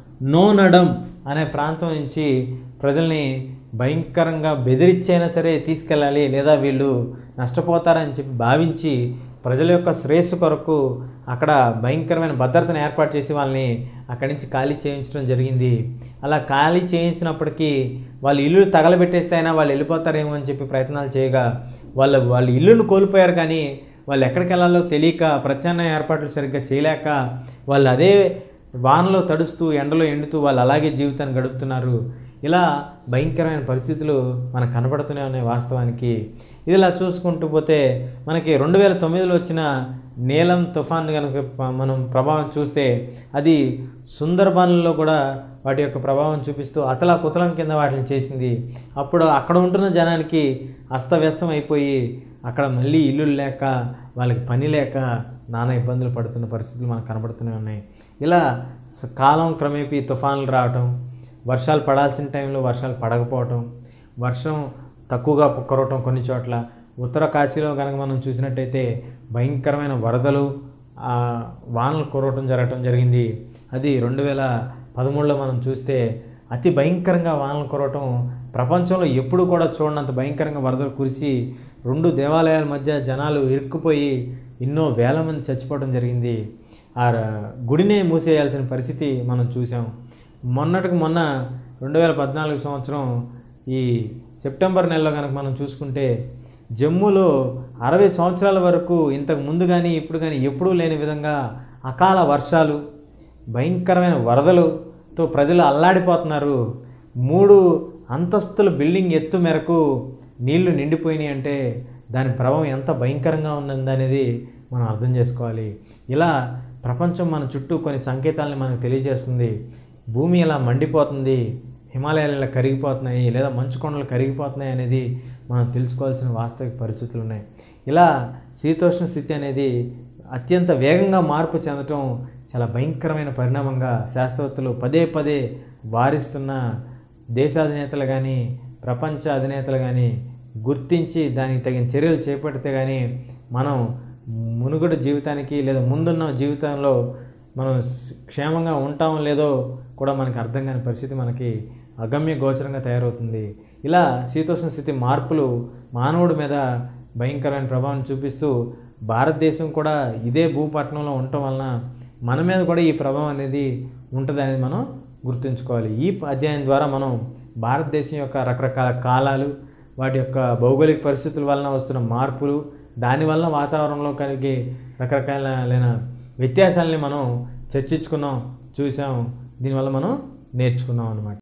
నోనడం అనే ప్రాంతం నుంచి ప్రజల్ని భయంకరంగా బెదిరించైనా సరే తీసుకెళ్ళాలి లేదా వీళ్ళు నష్టపోతారని చెప్పి భావించి ప్రజల యొక్క శ్రేయస్సు కొరకు అక్కడ భయంకరమైన భద్రతను ఏర్పాటు చేసి వాళ్ళని అక్కడి నుంచి ఖాళీ చేయించడం జరిగింది అలా ఖాళీ చేయించినప్పటికీ వాళ్ళు ఇల్లు తగలబెట్టేస్తే అయినా వాళ్ళు వెళ్ళిపోతారేమో అని చెప్పి ప్రయత్నాలు చేయగా వాళ్ళు వాళ్ళు ఇల్లును కోల్పోయారు కానీ వాళ్ళు ఎక్కడికి వెళ్ళాలో తెలియక ప్రత్యామ్నాయ ఏర్పాట్లు సరిగ్గా చేయలేక వాళ్ళు అదే వానలో తడుస్తూ ఎండలో ఎండుతూ వాళ్ళు అలాగే జీవితాన్ని గడుపుతున్నారు ఇలా భయంకరమైన పరిస్థితులు మనకు కనబడుతూనే ఉన్నాయి వాస్తవానికి ఇది ఇలా చూసుకుంటూ పోతే మనకి రెండు వేల తొమ్మిదిలో వచ్చిన నీలం తుఫాన్ కనుక ప- మనం ప్రభావం చూస్తే అది సుందర్బన్లో కూడా వాటి యొక్క ప్రభావం చూపిస్తూ అతలా కుతలం కింద వాటిని చేసింది అప్పుడు అక్కడ ఉంటున్న జనానికి అస్తవ్యస్తం అయిపోయి అక్కడ మళ్ళీ ఇల్లు లేక వాళ్ళకి పని లేక నానా ఇబ్బందులు పడుతున్న పరిస్థితులు మనకు కనబడుతూనే ఉన్నాయి ఇలా స- కాలం క్రమేపీ తుఫాన్లు రావటం వర్షాలు పడాల్సిన టైంలో వర్షాలు పడకపోవటం వర్షం తక్కువగా కురవటం కొన్ని చోట్ల ఉత్తర కాశీలో కనుక మనం చూసినట్టయితే భయంకరమైన వరదలు ఆ, వానలు కురవటం జరగటం జరిగింది అది రెండు వేల పదమూడులో మనం చూస్తే అతి భయంకరంగా వానలు కురవటం ప్రపంచంలో ఎప్పుడు కూడా చూడనంత భయంకరంగా వరదలు కురిసి రెండు దేవాలయాల మధ్య జనాలు ఇరుక్కుపోయి ఎన్నో వేల మంది చచ్చిపోవడం జరిగింది ఆ ర- గుడినే మూసేయాల్సిన పరిస్థితి మనం చూసాం మొన్నటికి మొన్న రెండు వేల పద్నాలుగు సంవత్సరం ఈ సెప్టెంబర్ నెలలో కనుక మనం చూసుకుంటే జమ్మూలో అరవై సంవత్సరాల వరకు ఇంతకు ముందు కానీ ఇప్పుడు కానీ ఎప్పుడూ లేని విధంగా అకాల వర్షాలు భయంకరమైన వరదలుతో ప్రజలు అల్లాడిపోతున్నారు మూడు అంతస్తుల బిల్డింగ్ ఎత్తు మేరకు నీళ్లు నిండిపోయినాయి అంటే దాని ప్రభావం ఎంత భయంకరంగా ఉన్నదనేది మనం అర్థం చేసుకోవాలి ఇలా ప్రపంచం మన చుట్టూ కొన్ని సంకేతాలను మనకు తెలియజేస్తుంది భూమి ఇలా మండిపోతుంది హిమాలయాలు ఇలా కరిగిపోతున్నాయి లేదా మంచు కొండలు కరిగిపోతున్నాయి అనేది మనం తెలుసుకోవాల్సిన వాస్తవిక పరిస్థితులు ఉన్నాయి ఇలా శీతోష్ణ స్థితి అనేది అత్యంత వేగంగా మార్పు చెందటం చాలా భయంకరమైన పరిణామంగా శాస్త్రవేత్తలు పదే పదే వారిస్తున్న దేశాధినేతలు కానీ ప్రపంచ అధినేతలు కానీ గుర్తించి దానికి తగిన చర్యలు చేపడితే కానీ మనం మునుగడ జీవితానికి లేదా ముందున్న జీవితంలో మనం స్- క్షేమంగా ఉంటామో లేదో కూడా మనకి అర్థం కాని పరిస్థితి మనకి అగమ్య గోచరంగా తయారవుతుంది ఇలా శీతోష్ణ స్థితి మార్పులు మానవుడి మీద భయంకరమైన ప్రభావం చూపిస్తూ భారతదేశం కూడా ఇదే భూపట్టణంలో ఉండటం వలన మన మీద కూడా ఈ ప్రభావం అనేది ఉంటుంది అనేది మనం గుర్తుంచుకోవాలి ఈ అధ్యాయం ద్వారా మనం భారతదేశం యొక్క రకరకాల కాలాలు వాటి యొక్క భౌగోళిక పరిస్థితుల వలన వస్తున్న మార్పులు దానివల్ల వాతావరణంలో కలిగే రకరకాలైన వ్యత్యాసాలని మనం చర్చించుకున్నాం చూసాం దీనివల్ల మనం నేర్చుకున్నాం అన్నమాట